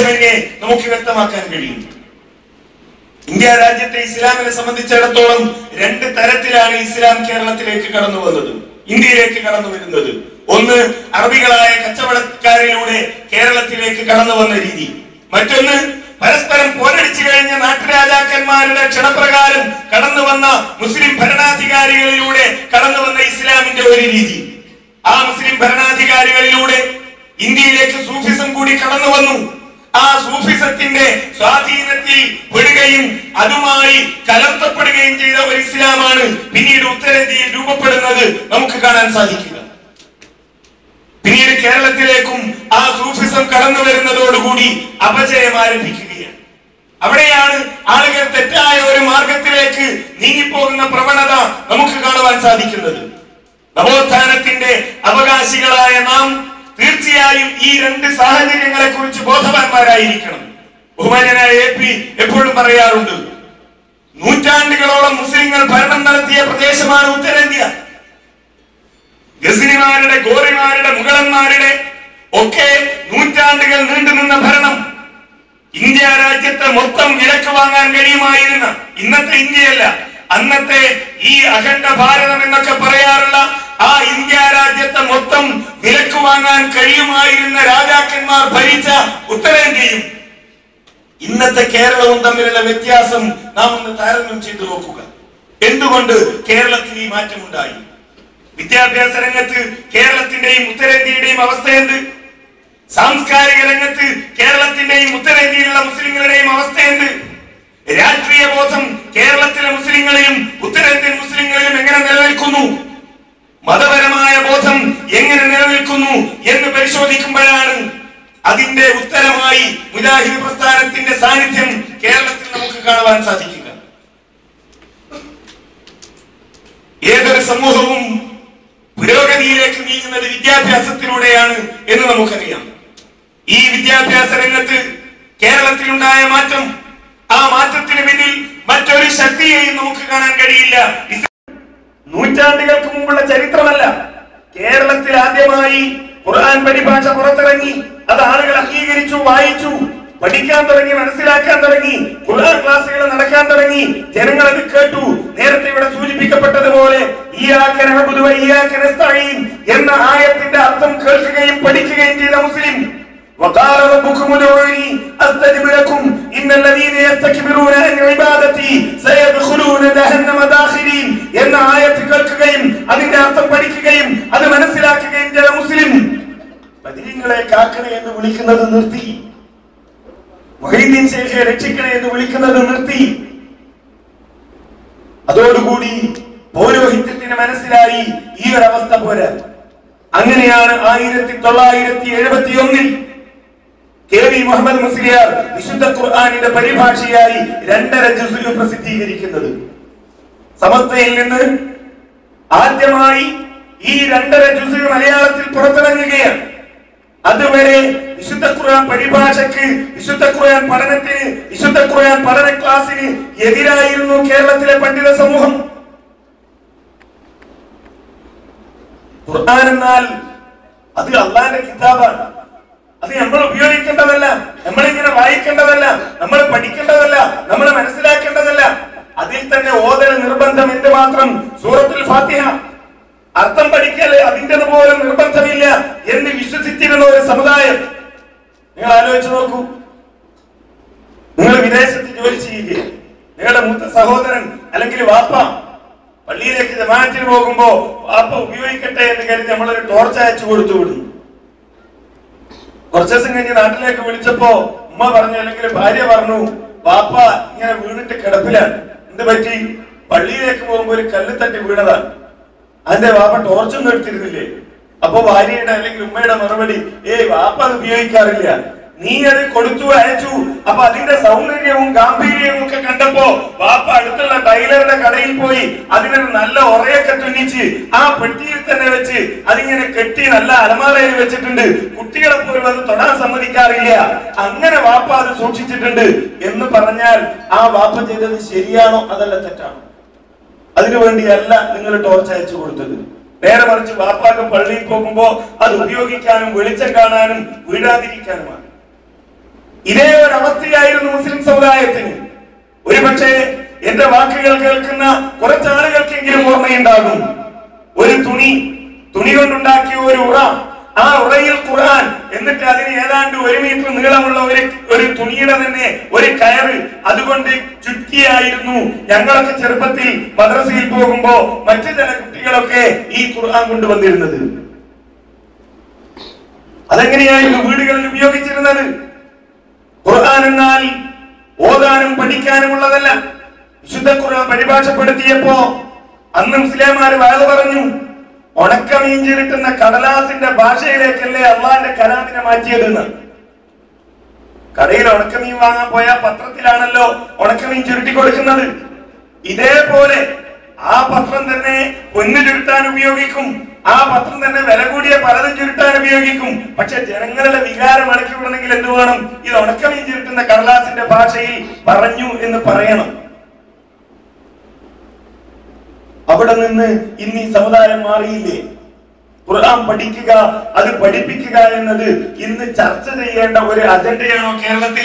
സന്ദേശമെന്നെ നമുക്ക് വ്യക്തമാക്കാൻ കഴിയും ഇന്ത്യ രാജ്യത്തെ ഇസ്ലാമിനെ സംബന്ധിച്ചിടത്തോളം രണ്ട് തരത്തിലാണ് ഇസ്ലാം കേരളത്തിലേക്ക് കടന്നു വന്നത് ഇന്ത്യയിലേക്ക് കടന്നു വരുന്നത് ഒന്ന് അറബികളായ കച്ചവടക്കാരിലൂടെ കേരളത്തിലേക്ക് കടന്നു വന്ന രീതി മറ്റൊന്ന് പരസ്പരം പോരടിച്ചു കഴിഞ്ഞ നാട്ടുരാജാക്കന്മാരുടെ ക്ഷണപ്രകാരം കടന്നു വന്ന മുസ്ലിം ഭരണാധികാരികളിലൂടെ കടന്നു വന്ന ഇസ്ലാമിന്റെ ഒരു രീതി ആ മുസ്ലിം ഭരണാധികാരികളിലൂടെ ഇന്ത്യയിലേക്ക് സൂഫിസം കൂടി കടന്നു വന്നു ആ സൂഫിസത്തിന്റെ സ്വാധീനത്തിൽ പെടുകയും അതുമായി കലർത്തപ്പെടുകയും ചെയ്ത ഒരു ഇസ്ലാമാണ് പിന്നീട് ഉത്തരേന്ത്യയിൽ രൂപപ്പെടുന്നത് നമുക്ക് കാണാൻ സാധിക്കുക പിന്നീട് കേരളത്തിലേക്കും ആ സൂഫിസം കടന്നു വരുന്നതോടുകൂടി അപജയം ആരംഭിക്കുകയാണ് അവിടെയാണ് ആളുകൾ തെറ്റായ ഒരു മാർഗത്തിലേക്ക് നീങ്ങിപ്പോകുന്ന പ്രവണത നമുക്ക് കാണുവാൻ സാധിക്കുന്നത് നവോത്ഥാനത്തിന്റെ അവകാശികളായ നാം തീർച്ചയായും ഈ രണ്ട് സാഹചര്യങ്ങളെ കുറിച്ച് ബോധവാന്മാരായിരിക്കണം ബഹുമാനായ എ പി എപ്പോഴും പറയാറുണ്ട് നൂറ്റാണ്ടുകളോളം മുസ്ലിങ്ങൾ ഭരണം നടത്തിയ പ്രദേശമാണ് ഉത്തരേന്ത്യ ഗസിനിമാരുടെ ഗോറിമാരുടെ മുഗളന്മാരുടെ ഒക്കെ നൂറ്റാണ്ടുകൾ നീണ്ടുനിന്ന ഭരണം ഇന്ത്യ രാജ്യത്തെ മൊത്തം വിലക്ക് വാങ്ങാൻ കഴിയുമായിരുന്ന ഇന്നത്തെ ഇന്ത്യയല്ല അന്നത്തെ ഈ അഖണ്ഡ ഭാരതം എന്നൊക്കെ പറയാറുള്ള ആ ഇന്ത്യ രാജ്യത്തെ മൊത്തം വിലക്ക് വാങ്ങാൻ കഴിയുമായിരുന്ന രാജാക്കന്മാർ ഭരിച്ച ഉത്തരേന്ത്യയും ഇന്നത്തെ കേരളവും തമ്മിലുള്ള വ്യത്യാസം നാം ഒന്ന് താരതമ്യം ചെയ്തു നോക്കുക എന്തുകൊണ്ട് കേരളത്തിൽ ഈ മാറ്റമുണ്ടായി വിദ്യാഭ്യാസ രംഗത്ത് കേരളത്തിന്റെയും ഉത്തരേന്ത്യയുടെയും അവസ്ഥ എന്ത് സാംസ്കാരിക രംഗത്ത് കേരളത്തിന്റെയും ഉത്തരേന്ത്യയിലുള്ള മുസ്ലിങ്ങളുടെയും അവസ്ഥ എന്ത് രാഷ്ട്രീയ ബോധം കേരളത്തിലെ മുസ്ലിങ്ങളിലും ഉത്തരേന്ത്യൻ മുസ്ലിങ്ങളിലും എങ്ങനെ നിലനിൽക്കുന്നു മതപരമായ ബോധം എങ്ങനെ നിലനിൽക്കുന്നു എന്ന് പരിശോധിക്കുമ്പോഴാണ് അതിന്റെ ഉത്തരമായി മുജാഹിദ് പ്രസ്ഥാനത്തിന്റെ സാന്നിധ്യം കേരളത്തിൽ നമുക്ക് കാണുവാൻ സാധിക്കുക ഏതൊരു സമൂഹവും പുരോഗതിയിലേക്ക് നീങ്ങുന്നത് വിദ്യാഭ്യാസത്തിലൂടെയാണ് എന്ന് നമുക്കറിയാം ഈ വിദ്യാഭ്യാസ രംഗത്ത് കേരളത്തിലുണ്ടായ മാറ്റം ആ മാറ്റത്തിന് പിന്നിൽ മറ്റൊരു ശക്തിയെയും നമുക്ക് കാണാൻ കഴിയില്ല ഇസ് നൂറ്റാണ്ടുകൾക്ക് മുമ്പുള്ള ചരിത്രമല്ല കേരളത്തിൽ ആദ്യമായി ഖുർആൻ പരിഭാഷ പുറത്തിറങ്ങി അത് ആളുകൾ അംഗീകരിച്ചു വായിച്ചു പഠിക്കാൻ തുടങ്ങി മനസ്സിലാക്കാൻ തുടങ്ങി ഖുർആൻ ക്ലാസ്സുകൾ നടക്കാൻ തുടങ്ങി ജനങ്ങൾ അത് കേട്ടു നേരത്തെ ഇവിടെ സൂചിപ്പിക്കപ്പെട്ടതുപോലെ ഇയ്യാക നഅ്ബുദു വ ഇയ്യാക നസ്തഈൻ എന്ന ആയത്തിന്റെ അർത്ഥം കേൾക്കുകയും പഠിക്കുകയും ചെയ്ത മുസ്ലിം وقال ربكم ادعوني استجب لكم ان الذين يستكبرون عن عبادتي سيدخلون جهنم داخلين എന്ന ആയത്ത് കേൾക്കുകയും അതിന്റെ അർത്ഥം പഠിക്കുകയും അത് മനസ്സിലാക്കുകയും ചെയ്ത മുസ്ലിം ബദരീങ്ങളെ കാക്കണേ എന്ന് വിളിക്കുന്നത് നിർത്തി മൊഹീദ്ദീൻ ശേഖയെ രക്ഷിക്കണേ എന്ന് വിളിക്കുന്നത് നിർത്തി അതോടുകൂടി പൗരോഹിത്യത്തിന് മനസ്സിലായി ഈ ഒരു അവസ്ഥ പോരാ അങ്ങനെയാണ് ആയിരത്തി തൊള്ളായിരത്തി എഴുപത്തി ഒന്നിൽ കെ വി മുഹമ്മദ് മുസ്ലിയാർ വിശുദ്ധ ഖുർആാനിന്റെ പരിഭാഷയായി രണ്ടര ജുസുൽ പ്രസിദ്ധീകരിക്കുന്നത് സമസ്തയിൽ നിന്ന് ആദ്യമായി ഈ രണ്ടര ജുസുൽ മലയാളത്തിൽ പുറത്തിറങ്ങുകയാണ് അതുവരെ വിശുദ്ധ ഖുർആൻ പരിഭാഷയ്ക്ക് വിശുദ്ധ ഖുർആൻ പഠനത്തിന് വിശുദ്ധ ഖുർആൻ പഠന ക്ലാസ്സിന് എതിരായിരുന്നു കേരളത്തിലെ പണ്ഡിത സമൂഹം ഖുർആൻ എന്നാൽ അത് അള്ളാന്റെ കിതാബാണ് അത് നമ്മൾ ഉപയോഗിക്കേണ്ടതല്ല നമ്മൾ ഇങ്ങനെ വായിക്കേണ്ടതല്ല നമ്മൾ പഠിക്കേണ്ടതല്ല നമ്മൾ മനസ്സിലാക്കേണ്ടതല്ല അതിൽ തന്നെ ഓതൽ നിർബന്ധം എന്ത് മാത്രം സൂറത്തുൽ ഫാത്തിഹ അർത്ഥം പഠിക്കൽ അതിൻ്റെത് പോലും നിർബന്ധമില്ല എന്ന് വിശ്വസിച്ചിരുന്ന ഒരു സമുദായം നിങ്ങൾ ആലോചിച്ച് നോക്കൂ നിങ്ങൾ വിദേശത്ത് ജോലി ചെയ്യുക നിങ്ങളുടെ മൂത്ത സഹോദരൻ അല്ലെങ്കിൽ വാപ്പ പള്ളിയിലേക്ക് ജമാഅത്തിന് പോകുമ്പോ വാപ്പ ഉപയോഗിക്കട്ടെ എന്ന് കരുതി നമ്മളൊരു ടോർച്ച് അയച്ചു കൊടുത്തു വിടുന്നു കുറച്ചു ദിവസം കഴിഞ്ഞ് നാട്ടിലേക്ക് വിളിച്ചപ്പോ ഉമ്മ പറഞ്ഞു അല്ലെങ്കിൽ ഭാര്യ പറഞ്ഞു വാപ്പ ഇങ്ങനെ വീണിട്ട് കിടപ്പിലാണ് എന്ത് പറ്റി പള്ളിയിലേക്ക് പോകുമ്പോ ഒരു കല്ല് തട്ടി വീണതാണ് അതിന്റെ വാപ്പ ടോർച്ചൊന്നും എടുത്തിരുന്നില്ലേ അപ്പൊ ഭാര്യയുടെ അല്ലെങ്കിൽ ഉമ്മയുടെ മറുപടി ഏയ് വാപ്പ അത് ഉപയോഗിക്കാറില്ല നീ അത് കൊടുത്തു അയച്ചു അപ്പൊ അതിന്റെ സൗന്ദര്യവും ഗാംഭീര്യവും ഒക്കെ കണ്ടപ്പോ വാപ്പ അടുത്തുള്ള ടൈലറുടെ കടയിൽ പോയി അതിനൊരു നല്ല ഉറയൊക്കെ തുന്നിച്ച് ആ പെട്ടിയിൽ തന്നെ വെച്ച് അതിങ്ങനെ കെട്ടി നല്ല അലമാറയിൽ വെച്ചിട്ടുണ്ട് കുട്ടികളെ പോലും അത് തൊടാൻ സമ്മതിക്കാറില്ല അങ്ങനെ വാപ്പ അത് സൂക്ഷിച്ചിട്ടുണ്ട് എന്ന് പറഞ്ഞാൽ ആ വാപ്പ ചെയ്തത് ശരിയാണോ അതല്ല തെറ്റാണോ അതിനുവേണ്ടിയല്ല നിങ്ങൾ ടോർച്ച് അയച്ചു കൊടുത്തത് നേരെ മറിച്ച് വാപ്പാക്ക് പള്ളിയിൽ പോകുമ്പോ അത് ഉപയോഗിക്കാനും വെളിച്ചം കാണാനും വീഴാതിരിക്കാനുമാണ് ഇതേ ഒരു അവസ്ഥയായിരുന്നു മുസ്ലിം സമുദായത്തിന് ഒരുപക്ഷെ എന്റെ വാക്കുകൾ കേൾക്കുന്ന കുറച്ച് ആളുകൾക്കെങ്കിലും ഓർമ്മയുണ്ടാകും ഒരു തുണി തുണി കൊണ്ടുണ്ടാക്കിയ ഒരു ഉറ ആ ഉറയിൽ ഖുർആൻ എന്നിട്ട് അതിന് ഏതാണ്ട് ഒരു മീറ്റർ നീളമുള്ള ഒരു ഒരു തുണിയുടെ തന്നെ ഒരു കയറ് അതുകൊണ്ട് ചുറ്റിയായിരുന്നു ഞങ്ങളൊക്കെ ചെറുപ്പത്തിൽ മദ്രസയിൽ പോകുമ്പോ മറ്റു ചില കുട്ടികളൊക്കെ ഈ ഖുർആൻ കൊണ്ടുവന്നിരുന്നത് അതെങ്ങനെയായിരുന്നു വീടുകളിൽ ഉപയോഗിച്ചിരുന്നത് ഖുർആൻ എന്നാൽ ഓതാനും പഠിക്കാനുമുള്ളതല്ല വിശുദ്ധ ഖുർആൻ പരിഭാഷപ്പെടുത്തിയപ്പോ അന്ന് മുസ്ലിംമാര് വയത് പറഞ്ഞു ഉണക്കമീൻ ചിരുട്ടുന്ന കടലാസിന്റെ ഭാഷയിലേക്കല്ലേ അള്ളാന്റെ കലാമിനെ മാറ്റിയതെന്ന് കടയിൽ ഉണക്കമീൻ വാങ്ങാൻ പോയ പത്രത്തിലാണല്ലോ ഉണക്കമീൻ ചുരുട്ടി കൊടുക്കുന്നത് ഇതേപോലെ ആ പത്രം തന്നെ പൊന്നു ചുരുട്ടാൻ ഉപയോഗിക്കും ആ പത്രം തന്നെ വില കൂടിയ പലതും ചുരുട്ടാൻ ഉപയോഗിക്കും പക്ഷെ ജനങ്ങളുടെ വികാരം അടക്കി വിടണമെങ്കിൽ എന്ത് വേണം ഇത് ഉണക്കമീൻ ചുരുട്ടുന്ന കടലാസിന്റെ ഭാഷയിൽ പറഞ്ഞു എന്ന് പറയണം അവിടെ നിന്ന് ഇന്ന് ഈ സമുദായം മാറിയില്ലേ ഖുർആൻ പഠിക്കുക അത് പഠിപ്പിക്കുക എന്നത് ഇന്ന് ചർച്ച ചെയ്യേണ്ട ഒരു അജണ്ടയാണോ കേരളത്തിൽ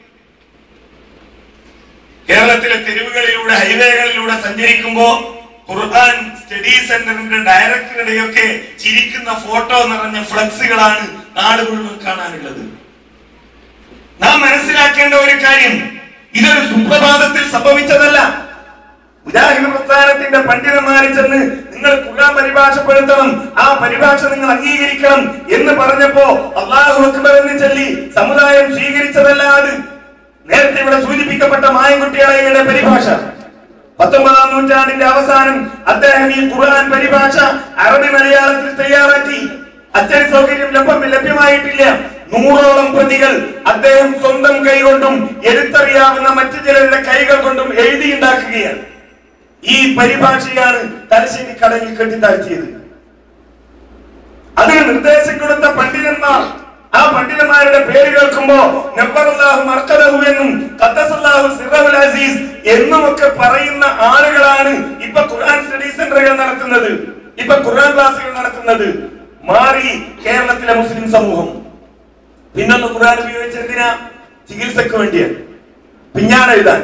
കേരളത്തിലെ തെരുവുകളിലൂടെ ഹൈവേകളിലൂടെ സഞ്ചരിക്കുമ്പോ ഖുർആൻ സ്റ്റഡി സെന്ററിന്റെ ഡയറക്ടറുടെയൊക്കെ ചിരിക്കുന്ന ഫോട്ടോ നിറഞ്ഞ ഫ്ലക്സുകളാണ് നാട് മുഴുവൻ കാണാനുള്ളത് നാം മനസ്സിലാക്കേണ്ട ഒരു കാര്യം ഇതൊരു സുപ്രഭാതത്തിൽ സംഭവിച്ചതല്ല മുജാഹിദ് പ്രസ്ഥാനത്തിന്റെ പണ്ഡിതന്മാരിൽ ചെന്ന് നിങ്ങൾ ഖുർആൻ പരിഭാഷപ്പെടുത്തണം ആ പരിഭാഷ നിങ്ങൾ അംഗീകരിക്കണം എന്ന് പറഞ്ഞപ്പോ അള്ളാഹു അക്ബർ എന്ന് ചൊല്ലി സമുദായം സ്വീകരിച്ചതല്ല അത് നേരത്തെ ഇവിടെ സൂചിപ്പിക്കപ്പെട്ട മായൻകുട്ടികളയുടെ പരിഭാഷ പത്തൊമ്പതാം നൂറ്റാണ്ടിന്റെ അവസാനം അദ്ദേഹം ഈ ഖുർആൻ പരിഭാഷ അറബി മലയാളത്തിൽ തയ്യാറാക്കി അച്ചടി സൗകര്യം ലഭ്യം ലഭ്യമായിട്ടില്ല നൂറോളം പ്രതികൾ അദ്ദേഹം സ്വന്തം കൈകൊണ്ടും എഴുത്തറിയാവുന്ന മറ്റു ചിലരുടെ കൈകൾ കൊണ്ടും എഴുതിയുണ്ടാക്കുകയാണ് ഈ പരിഭാഷയാണ് തലശ്ശേരി കടലിൽ കെട്ടിത്താഴ്ത്തിയത് അതിന് നിർദ്ദേശം കൊടുത്ത പണ്ഡിതന്മാർ ആ പണ്ഡിതന്മാരുടെ പേര് കേൾക്കുമ്പോ നബ്ബറല്ലാഹു മർക്കദഹു എന്നും ഖദ്ദസല്ലാഹു സിറഹുൽ അസീസ് എന്നുമൊക്കെ പറയുന്ന ആളുകളാണ് ഇപ്പൊ ഖുർആൻ സ്റ്റഡി സെന്ററുകൾ നടത്തുന്നത് ഇപ്പൊ ഖുർആൻ ക്ലാസുകൾ നടത്തുന്നത് മാറി കേരളത്തിലെ മുസ്ലിം സമൂഹം പിന്നൊന്ന് ഖുർആൻ ഉപയോഗിച്ചെന്തിനാ ചികിത്സക്ക് വേണ്ടിയാണ് പിഞ്ഞാണ് എഴുതാൻ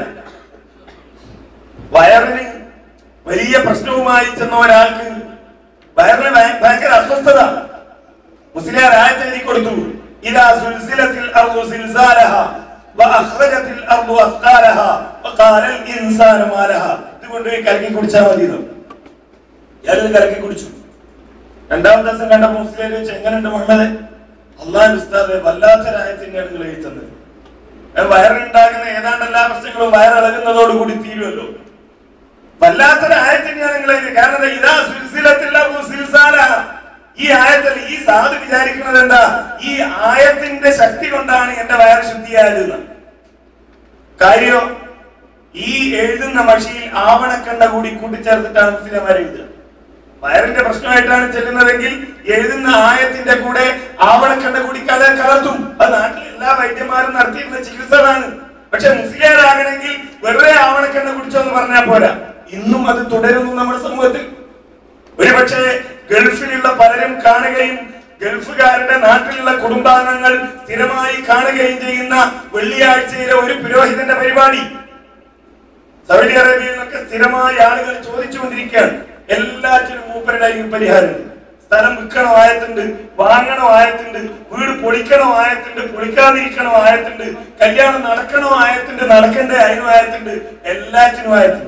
വയറിന് വലിയ പ്രശ്നവുമായി ചെന്ന ഒരാൾക്ക് വയറിന് ഭയ- ഭയങ്കര അസ്വസ്ഥത മുസ്ലിയാർ ആയത്ത് എഴുതി കൊടുത്തു ഇതാ സുൽസിലത്തിൽ അർദു സിൽസാലഹ വഅഖ്റജത്തിൽ അർദു അസ്ഖാലഹ വഖാലൽ ഇൻസാനു മാലഹ ഇത് കൊണ്ടുപോയി കലക്കി കുടിച്ചാൽ മതി എന്ന് ഇയാൾ കലക്കി കുടിച്ചു രണ്ടാമത്തെ ദിവസം കണ്ട മുസ്ലിം ചോദിച്ചു എങ്ങനെയുണ്ട് മുഹമ്മദ് അള്ളാഹ് ഉസ്താദ് വല്ലാത്തൊരായത്തിനെയാണ് നിങ്ങൾ എഴുതുന്നത് അത് വയറുണ്ടാകുന്ന ഏതാണ്ട് എല്ലാ പ്രശ്നങ്ങളും വയറിളകുന്നതോടുകൂടി തീരുമല്ലോ വല്ലാത്തൊരു ആയത്തിനെയാണ് നിങ്ങൾ എഴുതിയത് കാരണം ദാ ഇതാ സുൽസിലത്തിൽ അർദു സിൽസാലഹ ഈ ആയത്തിൽ ഈ സാധു വിചാരിക്കുന്നത് എന്താ ഈ ആയത്തിന്റെ ശക്തി കൊണ്ടാണ് എന്റെ വയറ് ശുദ്ധിയായത് എന്ന്. കാര്യോ ഈ എഴുതുന്ന മഷിയിൽ ആവണക്കണ്ട കൂടി കൂട്ടിച്ചേർത്തിട്ടാണ് മുസ്ലിംമാർ എഴുതുക വയറിന്റെ പ്രശ്നമായിട്ടാണ് ചെല്ലുന്നതെങ്കിൽ എഴുതുന്ന ആയത്തിന്റെ കൂടെ ആവണക്കണ്ട കൂടി കല കലർത്തും അത് നാട്ടിൽ എല്ലാ വൈദ്യന്മാരും നടത്തിയിരുന്ന ചികിത്സകളാണ് പക്ഷെ മുസ്ലിയാരാകണമെങ്കിൽ വെറുതെ ആവണക്കണ്ട കുടിച്ചോ എന്ന് പറഞ്ഞാൽ പോരാ ഇന്നും അത് തുടരുന്നു നമ്മുടെ സമൂഹത്തിൽ ഒരുപക്ഷെ ഗൾഫിലുള്ള പലരും കാണുകയും ഗൾഫുകാരുടെ നാട്ടിലുള്ള കുടുംബാംഗങ്ങൾ സ്ഥിരമായി കാണുകയും ചെയ്യുന്ന വെള്ളിയാഴ്ചയിലെ ഒരു പുരോഹിതന്റെ പരിപാടി സൗദി അറേബ്യയിൽ നിന്നൊക്കെ സ്ഥിരമായി ആളുകൾ ചോദിച്ചുകൊണ്ടിരിക്കുകയാണ് എല്ലാറ്റിനും മൂപ്പരുടെയും പരിഹാരം സ്ഥലം വിൽക്കണോ ആയത്തുണ്ട് വാങ്ങണോ ആയത്തുണ്ട് വീട് പൊളിക്കണോ ആയത്തുണ്ട് പൊളിക്കാതിരിക്കണോ ആയത്തുണ്ട് കല്യാണം നടക്കണോ ആയത്തുണ്ട് നടക്കണ്ടേ അതിനും ആയത്തുണ്ട് എല്ലാറ്റിനും ആയത്തുണ്ട്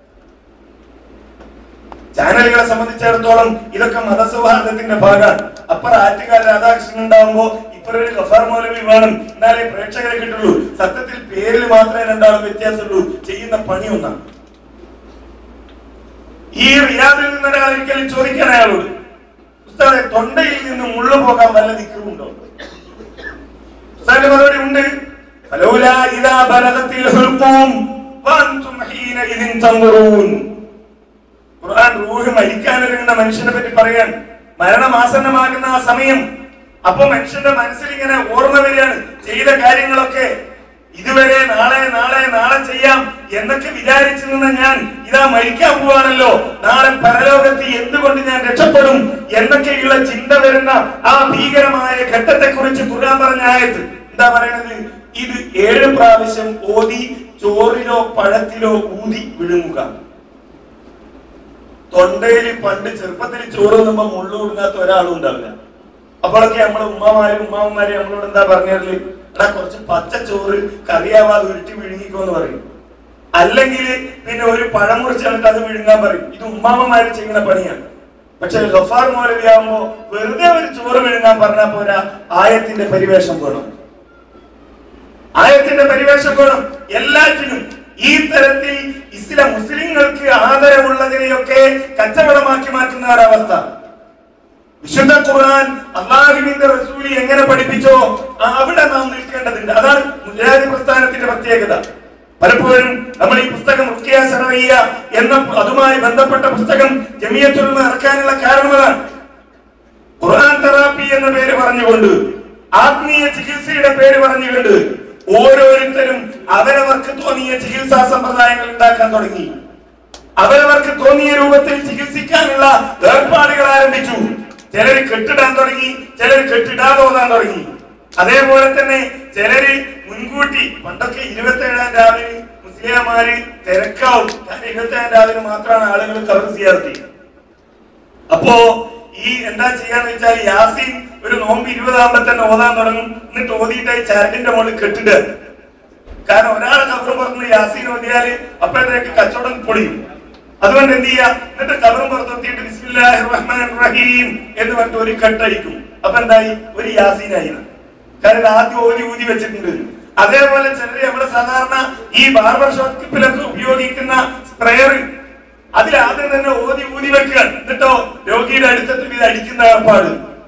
ചാനലുകളെ സംബന്ധിച്ചിടത്തോളം ഇതൊക്കെ മതസൗഹാർദ്ദത്തിന്റെ ഭാഗമാണ് അപ്പുറം ആറ്റുകാല രാധാകൃഷ്ണൻ ഉണ്ടാവുമ്പോ ഇപ്പറൊരു ഗഫാർ മൗലവി വേണം എന്നാലേ പ്രേക്ഷകരെ കിട്ടുള്ളൂ സത്യത്തിൽ പേരിൽ മാത്രമേ രണ്ടാളും വ്യത്യാസമുള്ളൂ ചെയ്യുന്ന പണി ഒന്നാണ് ഈ റിയാദിൽ നിന്ന് ഒരാൾ ഒരിക്കലും ചോദിക്കാൻ അയാളോട് ഉസ്താദെ തൊണ്ടയിൽ നിന്ന് മുള്ളു പോകാൻ വല്ല ദിക്കറുണ്ടോ ഉസ്താദിന്റെ മറുപടി ഉണ്ട് ഫലൗലാ ഇദാ ബലഗത്തിൽ ഹുൽഖൂം വഅൻതും ഹീനഇദിൻ തൻദുറൂൻ ഖുർആൻ റൂഹ് മരിക്കാനൊരുങ്ങുന്ന മനുഷ്യനെ പറ്റി പറയാൻ മരണമാസന്നമാകുന്ന ആ സമയം അപ്പൊ മനുഷ്യന്റെ മനസ്സിൽ ഇങ്ങനെ ഓർമ്മ വരികയാണ് ചെയ്ത കാര്യങ്ങളൊക്കെ ഇതുവരെ നാളെ നാളെ നാളെ ചെയ്യാം എന്നൊക്കെ വിചാരിച്ചു നിന്ന ഞാൻ ഇതാ മരിക്കാൻ പോവാണല്ലോ നാളെ പരലോകത്ത് എന്തുകൊണ്ട് ഞാൻ രക്ഷപ്പെടും എന്നൊക്കെയുള്ള ചിന്ത വരുന്ന ആ ഭീകരമായ ഘട്ടത്തെ കുറിച്ച് ഖുർആൻ പറഞ്ഞ ആയത്ത് എന്താ പറയണത് ഇത് ഏഴ് പ്രാവശ്യം ഓതി ചോറിലോ പഴത്തിലോ ഊതി വിഴുങ്ങുക തൊണ്ടയിൽ പണ്ട് ചെറുപ്പത്തിൽ ചോറ് തിന്നുമ്പോ മുള്ളു കൊടുങ്ങാത്ത ഒരാളും ഉണ്ടാവില്ല അപ്പോഴൊക്കെ നമ്മളെ ഉമ്മമാരും ഉമ്മാവന്മാരും നമ്മളോട് എന്താ പറഞ്ഞാല് എടാ കുറച്ച് പച്ച ചോറ് കറിയാവാതെ ഉരുട്ടി വിഴുങ്ങിക്കോ എന്ന് പറയും അല്ലെങ്കിൽ പിന്നെ ഒരു പഴം മുറിച്ച് എന്നിട്ട് അത് വിഴുങ്ങാൻ പറയും ഇത് ഉമ്മാമ്മമാര് ചെയ്യുന്ന പണിയാണ് പക്ഷെ ഗഫാർ മൗലവി ആവുമ്പോ വെറുതെ ഒരു ചോറ് വിഴുങ്ങാൻ പറഞ്ഞാൽ പോരാ ആയത്തിന്റെ പരിവേഷം വേണം ആയത്തിന്റെ പരിവേഷം വേണം എല്ലാറ്റിനും ഈ തരത്തിൽ ഇസ്ലാം മുസ്ലിങ്ങൾക്ക് ആദരവുള്ളതിനെയൊക്കെ കച്ചവടമാക്കി മാറ്റുന്ന ഒരവസ്ഥ വിശുദ്ധ ഖുർആൻ അള്ളാഹുവിന്റെ റസൂലി എങ്ങനെ പഠിപ്പിച്ചോ ആ അവിടെ നാം നിൽക്കേണ്ടതുണ്ട് അതാണ് മുജാഹിദ് പ്രസ്ഥാനത്തിന്റെ പ്രത്യേകത പലപ്പോഴും നമ്മൾ ഈ പുസ്തകം റുക്കിയ ശറവിയ എന്ന അതുമായി ബന്ധപ്പെട്ട പുസ്തകം ജമിയത്തുൽ ഉലമ ഇറക്കാനുള്ള കാരണം അതാണ് ഖുർആൻ തെറാപ്പി എന്ന പേര് പറഞ്ഞുകൊണ്ട് ആത്മീയ ചികിത്സയുടെ പേര് പറഞ്ഞുകൊണ്ട് ഓരോരുത്തരും അവരവർക്ക് തോന്നിയ ചികിത്സാ സമ്പ്രദായങ്ങൾ ഉണ്ടാക്കാൻ തുടങ്ങി അവരവർക്ക് തോന്നിയ രൂപത്തിൽ ചികിത്സിക്കാനുള്ള ഏർപ്പാടുകൾ ആരംഭിച്ചു ചിലര് കെട്ടിടാൻ തുടങ്ങി ചിലര് കെട്ടിടാതെ ഓതാൻ തുടങ്ങി അതേപോലെ തന്നെ ചിലര് മുൻകൂട്ടി പണ്ടൊക്കെ ഇരുപത്തേഴാം രാവിലെ മുസ്ലിംമാര് തിരക്കാവും കാരണം ഇരുപത്തേഴാം രാവിലെ മാത്രമാണ് ആളുകൾ കവർ ചെയ്യാറുള്ളത് അപ്പോ ഈ എന്താ ചെയ്യാന്ന് വെച്ചാൽ യാസീൻ ഒരു നോമ്പ് ഇരുപതാകുമ്പോ തന്നെ ഓതാൻ തുടങ്ങും എന്നിട്ട് ഓതിയിട്ട് ഈ ചരടിന്റെ മുകളിൽ കെട്ടിട്ട് കാരണം ഒരാൾ കബറും പുറത്ത് യാസീൻ ഓതിയാല് അപ്പോഴത്തേക്ക് കച്ചവടം പൊളിയും അതുകൊണ്ട് എന്ത് ചെയ്യാ എന്നിട്ട് കബറും പുറത്തെത്തിയിട്ട് ബിസ്മില്ലാഹിർ റഹ്മാനിർ റഹീം എന്ന് പറഞ്ഞിട്ട് ഒരു കെട്ടഴിക്കും അപ്പൊ എന്തായി ഒരു യാസീനായി കാരണം ഇത് ആദ്യം ഓതി ഊതി വെച്ചിട്ടുണ്ട് അതേപോലെ ചിലര് നമ്മള് സാധാരണ ഈ ബാർബർ ഷോപ്പിലൊക്കെ ഉപയോഗിക്കുന്ന സ്പ്രെയർ അതിൽ ആദ്യം തന്നെ ഓതി ഊതി വെക്കുക എന്നിട്ടോ രോഗിയുടെ അടുത്തെത്തി ഇത് അടിക്കുന്ന ഏർപ്പാട്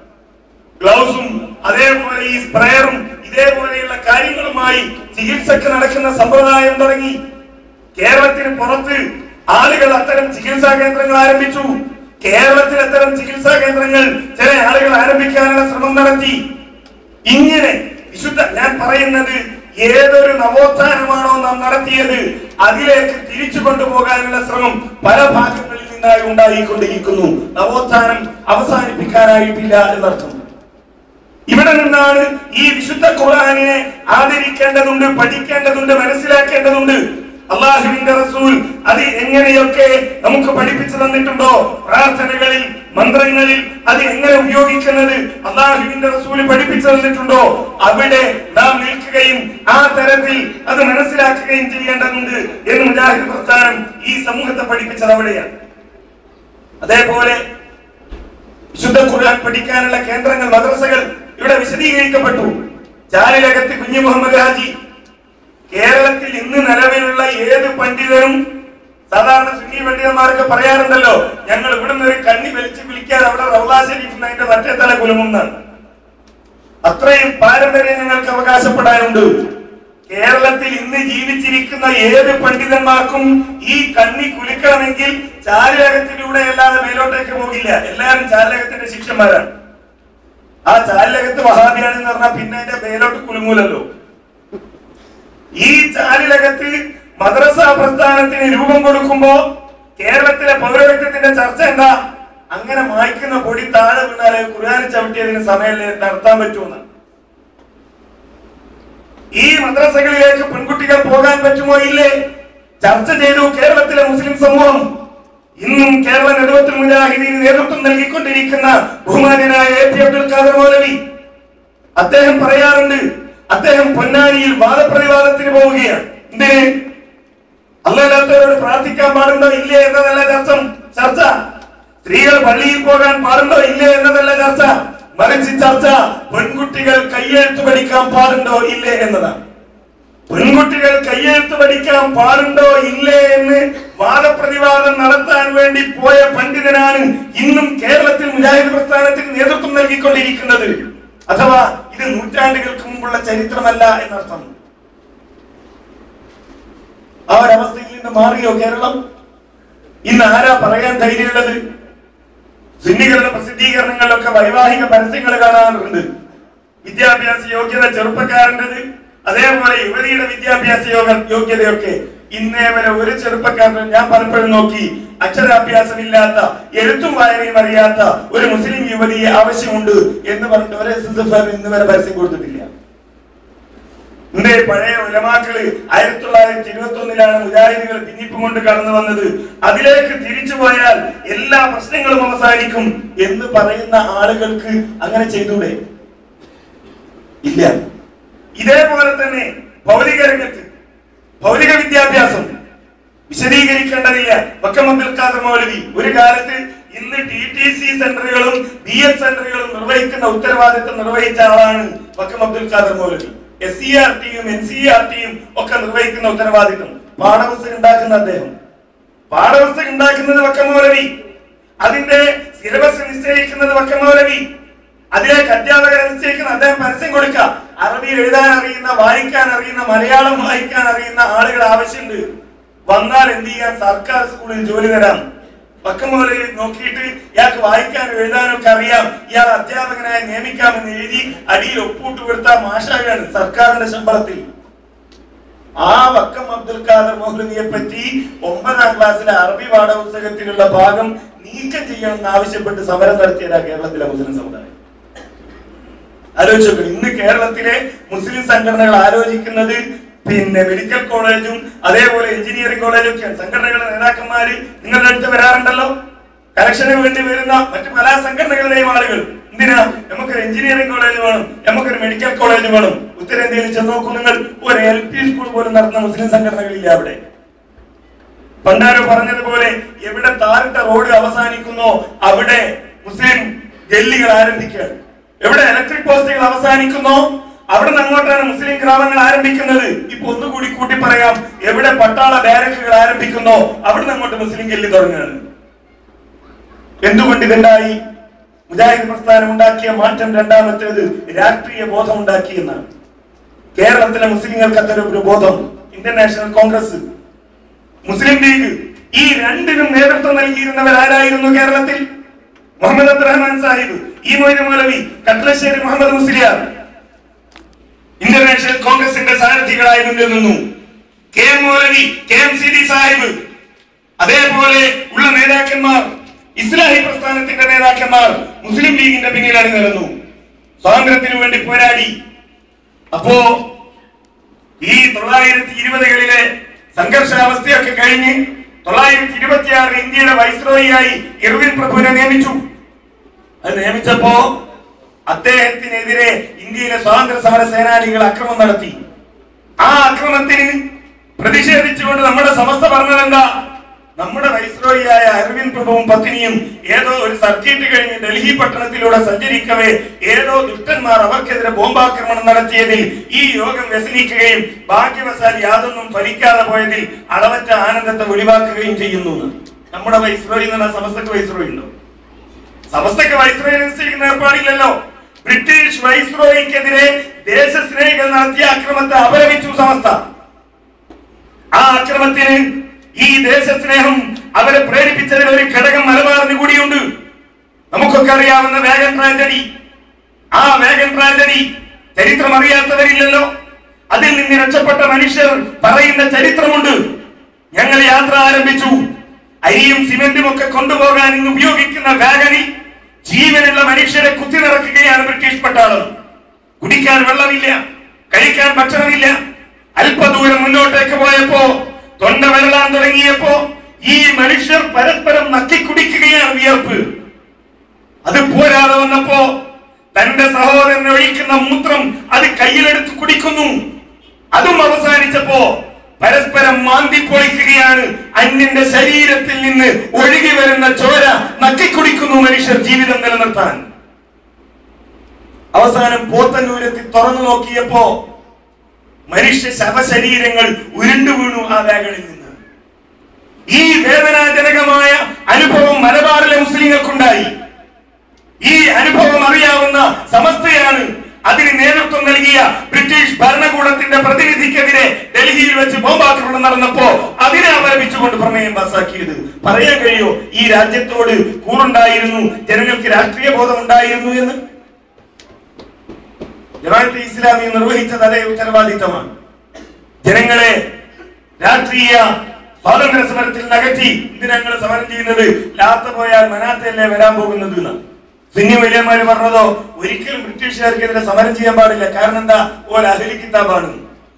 ഗ്ലൗസും അതേപോലെ ഈ സ്പ്രെയറും ഇതേപോലെയുള്ള കാര്യങ്ങളുമായി ചികിത്സക്ക് നടക്കുന്ന സമ്പ്രദായം തുടങ്ങി കേരളത്തിന് പുറത്ത് ആളുകൾ അത്തരം ചികിത്സാ കേന്ദ്രങ്ങൾ ആരംഭിച്ചു കേരളത്തിൽ അത്തരം ചികിത്സാ കേന്ദ്രങ്ങൾ ചില ആളുകൾ ആരംഭിക്കാനുള്ള ശ്രമം നടത്തി ഇങ്ങനെ വിശുദ്ധ ഞാൻ പറയുന്നത് ഏതൊരു നവോത്ഥാനമാണോ നാം നടത്തിയത് അതിലേക്ക് തിരിച്ചു കൊണ്ടുപോകാനുള്ള ശ്രമം പല ഭാഗങ്ങളിൽ നിന്നായി ഉണ്ടായിക്കൊണ്ടിരിക്കുന്നു നവോത്ഥാനം അവസാനിപ്പിക്കാനായിട്ടില്ല എന്നർത്ഥം ഇവിടെ നിന്നാണ് ഈ വിശുദ്ധ ഖുർആനിനെ ആദരിക്കേണ്ടതുണ്ട് പഠിക്കേണ്ടതുണ്ട് മനസ്സിലാക്കേണ്ടതുണ്ട് അള്ളാഹുവിന്റെ റസൂൽ അത് എങ്ങനെയൊക്കെ നമുക്ക് പഠിപ്പിച്ചു തന്നിട്ടുണ്ടോ പ്രാർത്ഥനകളിൽ മന്ത്രങ്ങളിൽ അത് എങ്ങനെ ഉപയോഗിക്കുന്നത് അള്ളാഹുവിന്റെ റസൂൽ പഠിപ്പിച്ചു തന്നിട്ടുണ്ടോ അവിടെ നാം നിൽക്കുകയും ആ തരത്തിൽ അത് മനസ്സിലാക്കുകയും ചെയ്യേണ്ടതുണ്ട് എന്ന് മുജാഹിദ് പ്രസ്ഥാനം ഈ സമൂഹത്തെ പഠിപ്പിച്ചത് അവിടെയാണ് അതേപോലെ വിശുദ്ധ ഖുർആൻ പഠിക്കാനുള്ള കേന്ദ്രങ്ങൾ മദ്രസകൾ ഇവിടെ വിശദീകരിക്കപ്പെട്ടു ചാലിലകത്ത് കുഞ്ഞു മുഹമ്മദ് ഹാജി കേരളത്തിൽ ഇന്ന് നിലവിലുള്ള ഏത് പണ്ഡിതനും സാധാരണ സുന്നി പണ്ഡിതന്മാരൊക്കെ പറയാറുണ്ടല്ലോ ഞങ്ങൾ ഇവിടെ നിന്ന് ഒരു കണ്ണി വലിച്ചു വിളിക്കാതെ അവിടെ റൗലാ ഷരീഫ് അതിന്റെ മറ്റേ തല കുലുമുന്നാണ് അത്രയും പാരമ്പര്യം ഞങ്ങൾക്ക് അവകാശപ്പെടാനുണ്ട് കേരളത്തിൽ ഇന്ന് ജീവിച്ചിരിക്കുന്ന ഏത് പണ്ഡിതന്മാർക്കും ഈ കണ്ണി കുലുക്കണമെങ്കിൽ ചാലകത്തിലൂടെ അല്ലാതെ മേലോട്ടേക്ക് പോകില്ല എല്ലാവരും ചാലകത്തിന്റെ ശിഷ്യന്മാരാണ് ആ ചാലകത്ത് വഹാബിയാണെന്ന് പറഞ്ഞാൽ പിന്നെ അതിന്റെ മേലോട്ട് കുലുങ്ങൂലല്ലോ ഈ ചാലിലകത്ത് മദ്രസ പ്രസ്ഥാനത്തിന് രൂപം കൊടുക്കുമ്പോ കേരളത്തിലെ പൗരത്വത്തിന്റെ ചർച്ച എന്താ അങ്ങനെ മായ്ക്കുന്ന പൊടി താഴെ വീണാല് ഖുർആാന് ചവിട്ടിയതിന് സമയം നടത്താൻ പറ്റുമെന്ന് ഈ മദ്രസകളിലേക്ക് പെൺകുട്ടികൾ പോകാൻ പറ്റുമോ ഇല്ലേ ചർച്ച ചെയ്തു കേരളത്തിലെ മുസ്ലിം സമൂഹം ഇന്നും കേരള നെടുവത്തിൽ മുജാഹിദീന് നേതൃത്വം നൽകിക്കൊണ്ടിരിക്കുന്ന ബഹുമാനായ എ പി അബ്ദുൽ ഖാദർ മൗലവി അദ്ദേഹം പറയാറുണ്ട് അദ്ദേഹം പൊന്നാനിയിൽ വാദപ്രതിവാദത്തിന് പോവുകയാണ് എന്തിന് അല്ലാത്തവരോട് പ്രാർത്ഥിക്കാൻ പാടുണ്ടോ ഇല്ലേ എന്നതല്ല ചർച്ച ചർച്ച സ്ത്രീകൾ പള്ളിയിൽ പോകാൻ പാടുണ്ടോ ഇല്ലേ എന്നതല്ല ചർച്ച മറിച്ച് ചർച്ച പെൺകുട്ടികൾ കയ്യെഴുത്ത് പഠിക്കാൻ പാടുണ്ടോ ഇല്ലേ എന്നതാണ് പെൺകുട്ടികൾ കയ്യെഴുത്ത് പഠിക്കാൻ പാടുണ്ടോ ഇല്ലേ എന്ന് വാദപ്രതിവാദം നടത്താൻ വേണ്ടി പോയ പണ്ഡിതനാണ് ഇന്നും കേരളത്തിൽ മുജാഹിദ് പ്രസ്ഥാനത്തിന് നേതൃത്വം നൽകിക്കൊണ്ടിരിക്കുന്നത് അഥവാ ഇത് നൂറ്റാണ്ടുകൾക്ക് മുമ്പുള്ള ചരിത്രമല്ല എന്നർത്ഥം ആ ഒരവസ്ഥയിൽ നിന്ന് മാറിയോ കേരളം ഇന്ന് ആരാ പറയാൻ ധൈര്യമുള്ളത് സുന്നികളുടെ പ്രസിദ്ധീകരണങ്ങളിലൊക്കെ വൈവാഹിക പരസ്യങ്ങൾ കാണാറുണ്ട് വിദ്യാഭ്യാസ യോഗ്യത ചെറുപ്പക്കാരൻ്റെത് അതേപോലെ യുവതിയുടെ വിദ്യാഭ്യാസ യോഗ യോഗ്യതയൊക്കെ ഇന്നേ വരെ ഒരു ചെറുപ്പക്കാരനും ഞാൻ പലപ്പോഴും നോക്കി അക്ഷരാഭ്യാസമില്ലാത്ത എഴുത്തും വായനയും അറിയാത്ത ഒരു മുസ്ലിം യുവതിയെ ആവശ്യമുണ്ട് എന്ന് പറഞ്ഞിട്ട് ഒരു എസ് എസ് എഫ് ഇന്ന് വരെ പരസ്യം കൊടുത്തിട്ടില്ല എന്റെ പഴയ ഉലമാക്കള് ആയിരത്തി തൊള്ളായിരത്തി ഇരുപത്തി ഒന്നിലാണ് മുജാഹിദുകൾ ഭിന്നിപ്പ് കൊണ്ട് കടന്നു വന്നത് അതിലേക്ക് തിരിച്ചു പോയാൽ എല്ലാ പ്രശ്നങ്ങളും അവസാനിക്കും എന്ന് പറയുന്ന ആളുകൾക്ക് അങ്ങനെ ചെയ്തൂടെ ഇല്ല ഇതേപോലെ തന്നെ ഭൗതിക രംഗത്ത് ഭൗതിക വിദ്യാഭ്യാസം വിശദീകരിക്കേണ്ടതില്ല വക്കം അബ്ദുൽ ഖാദർ മൗലവി ഒരു കാലത്ത് ഇന്ന് ടി ടി സി സെന്ററുകളും ബി എഡ് സെന്ററുകളും നിർവഹിക്കുന്ന ഉത്തരവാദിത്തം നിർവഹിച്ച ആളാണ് Vakkom Abdul Khader Maulavi S C R ടിയും എൻ സി ആർ ടിയും ഒക്കെ നിർവഹിക്കുന്ന ഉത്തരവാദിത്തം പാഠപുസ്തകം ഉണ്ടാക്കുന്ന അദ്ദേഹം പാഠപുസ്തകം ഉണ്ടാക്കുന്നത് വക്കം മൗലവി അതിന്റെ സിലബസ് നിശ്ചയിക്കുന്നത് വക്കം മൗലവി അതിലേക്ക് അധ്യാപകരെ നിശ്ചയിക്കുന്ന അദ്ദേഹം പരസ്യം കൊടുക്കുക അറബി എഴുതാൻ അറിയുന്ന വായിക്കാൻ അറിയുന്ന മലയാളം വായിക്കാൻ അറിയുന്ന ആളുകൾ ആവശ്യമുണ്ട് വന്നാൽ എന്ത് ചെയ്യാൻ സർക്കാർ സ്കൂളിൽ ജോലി തരാം പക്കം പോലെ നോക്കിയിട്ട് ഇയാൾക്ക് വായിക്കാനും എഴുതാനും ഒക്കെ അറിയാം ഇയാൾ അധ്യാപകനായി നിയമിക്കാമെന്ന് എഴുതി അടിയിൽ ഒപ്പൂട്ട് കൊടുത്ത മാഷാകാണ് സർക്കാരിന്റെ ശമ്പളത്തിൽ ആ വക്കം അബ്ദുൽ ഖാദർ മൗലവിയെ പറ്റി ഒമ്പതാം ക്ലാസ്സിലെ അറബി പാഠപുസ്തകത്തിലുള്ള ഭാഗം നീക്കം ചെയ്യണമെന്ന് ആവശ്യപ്പെട്ട് സമരം നടത്തിയതാ കേരളത്തിലെ മുസ്ലിം സമുദായം ആലോചിച്ച് നോക്കണം ഇന്ന് കേരളത്തിലെ മുസ്ലിം സംഘടനകൾ ആലോചിക്കുന്നത് പിന്നെ മെഡിക്കൽ കോളേജും അതേപോലെ എഞ്ചിനീയറിംഗ് കോളേജും ഒക്കെയാണ് സംഘടനകളുടെ നേതാക്കന്മാര് നിങ്ങളുടെ അടുത്ത് വരാറുണ്ടല്ലോ കലക്ഷന് വേണ്ടി വരുന്ന മറ്റു പല സംഘടനകളുടെയും ആളുകൾ എന്തിനാ നമുക്കൊരു എഞ്ചിനീയറിംഗ് കോളേജ് വേണം നമുക്കൊരു മെഡിക്കൽ കോളേജ് വേണം ഉത്തരേന്ത്യയിൽ ചെന്ന് നോക്കൂ നിങ്ങൾ ഒരു എൽ പി സ്കൂൾ പോലും നടത്തുന്ന മുസ്ലിം സംഘടനകളില്ല അവിടെ പണ്ടാരോ പറഞ്ഞതുപോലെ എവിടെ താറിട്ട റോഡ് അവസാനിക്കുന്നോ അവിടെ മുസ്ലിം ഗല്ലികൾ ആരംഭിക്കുകയാണ് എവിടെ ഇലക്ട്രിക് പോസ്റ്റുകൾ അവസാനിക്കുന്നോ അവിടെ നിന്ന് അങ്ങോട്ടാണ് മുസ്ലിം ഗ്രാമങ്ങൾ ആരംഭിക്കുന്നത് ഇപ്പൊ ഒന്നുകൂടി കൂട്ടി പറയാം എവിടെ പട്ടാള ബാരക്കുകൾ ആരംഭിക്കുന്നോ അവിടെ നിന്ന് അങ്ങോട്ട് മുസ്ലിം ഗല്ലി തുടങ്ങുകയാണ് എന്തുകൊണ്ട് ഇതുണ്ടായി മുജാഹിദ് പ്രസ്ഥാനം ഉണ്ടാക്കിയ മാറ്റം രണ്ടാമത്തേത് രാഷ്ട്രീയ ബോധം ഉണ്ടാക്കി എന്നാണ് കേരളത്തിലെ മുസ്ലിങ്ങൾക്ക് അത്തരം ഒരു ബോധം Indian National Congress Muslim League ഈ രണ്ടിനും നേതൃത്വം നൽകിയിരുന്നവർ ആരായിരുന്നു കേരളത്തിൽ മുഹമ്മദ് അബ്ദുറഹ്മാൻ സാഹിബ് ഈ മൊയ്ത് മൗലവി കട്ലശ്ശേരി മുഹമ്മദ് മുസ്ലിയാർ ഇന്ത്യൻ നാഷണൽ കോൺഗ്രസിന്റെ സാരഥികളായി മുന്നിൽ നിന്നു K M Maulavi K M C D Sahib അതേപോലെ ഉള്ള നേതാക്കന്മാർ ഇസ്ലാഹി പ്രസ്ഥാനത്തിന്റെ നേതാക്കന്മാർ മുസ്ലിം ലീഗിന്റെ പിന്നിൽ അണിനിരന്നു സ്വാതന്ത്ര്യത്തിനു വേണ്ടി പോരാടി അപ്പോ ഈ തൊള്ളായിരത്തി ഇരുപതുകളിലെ സംഘർഷാവസ്ഥയൊക്കെ കഴിഞ്ഞ് തൊള്ളായിരത്തി ഇരുപത്തിയാറ് ഇന്ത്യയുടെ വൈസ്രോയിയായി ഇർവിൻ പ്രഭുവിനെ നിയമിച്ചു അത് നിയമിച്ചപ്പോ അദ്ദേഹത്തിനെതിരെ ഇന്ത്യയിലെ സ്വാതന്ത്ര്യ സമര സേനാനികൾ അക്രമം നടത്തി ആ അക്രമത്തിന് പ്രതിഷേധിച്ചുകൊണ്ട് നമ്മുടെ സമസ്ത പറഞ്ഞത് എന്താ നമ്മുടെ വൈസ്രോയിയായ അരവിന്ദ് പ്രഭുവും പത്നിയും ഏതോ ഒരു സർക്കിട്ട് കഴിഞ്ഞ് ഡൽഹി പട്ടണത്തിലൂടെ സഞ്ചരിക്കവേ ഏതോ ദുഷ്ടന്മാർ അവർക്കെതിരെ ബോംബാക്രമണം നടത്തിയതിൽ ഈ യോഗം വ്യസനിക്കുകയും ഭാഗ്യവശാൽ യാതൊന്നും ഫലിക്കാതെ പോയതിൽ അളവറ്റ ആനന്ദത്തെ ഒഴിവാക്കുകയും ചെയ്യുന്നു എന്ന്. നമ്മുടെ വൈസ്രോയി എന്ന് പറഞ്ഞാൽ സമസ്തക്ക് വൈസ്രോയി ഉണ്ടോ സമസ്തക്ക് വൈസ്രോയി നിശ്ചയിക്കുന്ന ഏർപ്പാടില്ലല്ലോ ബ്രിട്ടീഷ് വൈസ്രോയിക്കെതിരെ ദേശസ്നേഹികൾ നടത്തിയ അക്രമത്തെ അപലപിച്ചു സമസ്ത ആ അക്രമത്തിന് ഈ ദേശസ്നേഹം അവരെ പ്രേരിപ്പിച്ചതിൽ ഒരു ഘടകം മലബാറിന് കൂടിയുണ്ട് നമുക്കൊക്കെ അറിയാവുന്ന വേഗൻ ട്രാജഡി ആ വേഗൻ ട്രാജഡി ചരിത്രം അറിയാത്തവരില്ലല്ലോ അതിൽ നിന്ന് രക്ഷപ്പെട്ട മനുഷ്യർ പറയുന്ന ചരിത്രമുണ്ട് ഞങ്ങൾ യാത്ര ആരംഭിച്ചു അരിയും സിമെന്റും ഒക്കെ കൊണ്ടുപോകാൻ ഇന്ന് ഉപയോഗിക്കുന്ന വാഗനിൽ ജീവനുള്ള മനുഷ്യരെ കുത്തിനിറക്കുകയാണ് ബ്രിട്ടീഷ് പട്ടാളം കുടിക്കാൻ വെള്ളമില്ല കഴിക്കാൻ ഭക്ഷണമില്ല അല്പദൂരം മുന്നോട്ടേക്ക് പോയപ്പോ തൊണ്ട വരളാൻ തുടങ്ങിയപ്പോ ഈ മനുഷ്യർ പരസ്പരം നക്കിക്കുടിക്കുകയാണ് വിയർപ്പ് അത് പോരാതെ വന്നപ്പോ തന്റെ സഹോദരൻ ഒഴിക്കുന്ന മൂത്രം അത് കയ്യിലെടുത്ത് കുടിക്കുന്നു അതും അവസാനിച്ചപ്പോ പരസ്പരം മാന്തി പൊളിക്കുകയാണ് അന്യന്റെ ശരീരത്തിൽ നിന്ന് ഒഴുകി വരുന്ന ചോര നക്കിക്കുടിക്കുന്നു മനുഷ്യർ ജീവിതം നിലനിർത്താൻ അവസാനം പോത്തന്നൂരെത്തി തുറന്നു നോക്കിയപ്പോ മനുഷ്യ ശവശരീരങ്ങൾ ഉരുണ്ടു വീണു ആ വേഗണിൽ നിന്ന് ഈ വേദനാജനകമായ അനുഭവം മലബാറിലെ മുസ്ലിങ്ങൾക്കുണ്ടായി ഈ അനുഭവം അറിയാവുന്ന സമസ്തയാണ് അതിന് നേതൃത്വം നൽകിയ ബ്രിട്ടീഷ് ഭരണകൂടത്തിന്റെ പ്രതിനിധിക്കെതിരെ ഡൽഹിയിൽ വെച്ച് ബോംബാക്രമണം നടന്നപ്പോ അതിനെ അപലപിച്ചുകൊണ്ട് പ്രമേയം പാസാക്കിയത് പറയാൻ കഴിയോ ഈ രാജ്യത്തോട് കൂറുണ്ടായിരുന്നു ജനങ്ങൾക്ക് രാഷ്ട്രീയ ബോധം ഉണ്ടായിരുന്നു എന്ന് ജമാഅത്തെ ഇസ്ലാമി നിർവഹിച്ചത് അതേ ഉത്തരവാദിത്തമാണ് ജനങ്ങളെ രാഷ്ട്രീയ സ്വാതന്ത്ര്യ സമരത്തിൽ നകറ്റി എന്തിനാ സമരം ചെയ്യുന്നത് ലാത്ത പോയാൽ മനാത്തയല്ലേ വരാൻ പോകുന്നത് എന്ന് സുന്നി വലിയന്മാര് പറഞ്ഞതോ ഒരിക്കലും ബ്രിട്ടീഷുകാർക്കെതിരെ സമരം ചെയ്യാൻ പാടില്ല കാരണം എന്താ ഓ അഹലി കിതാബാണ്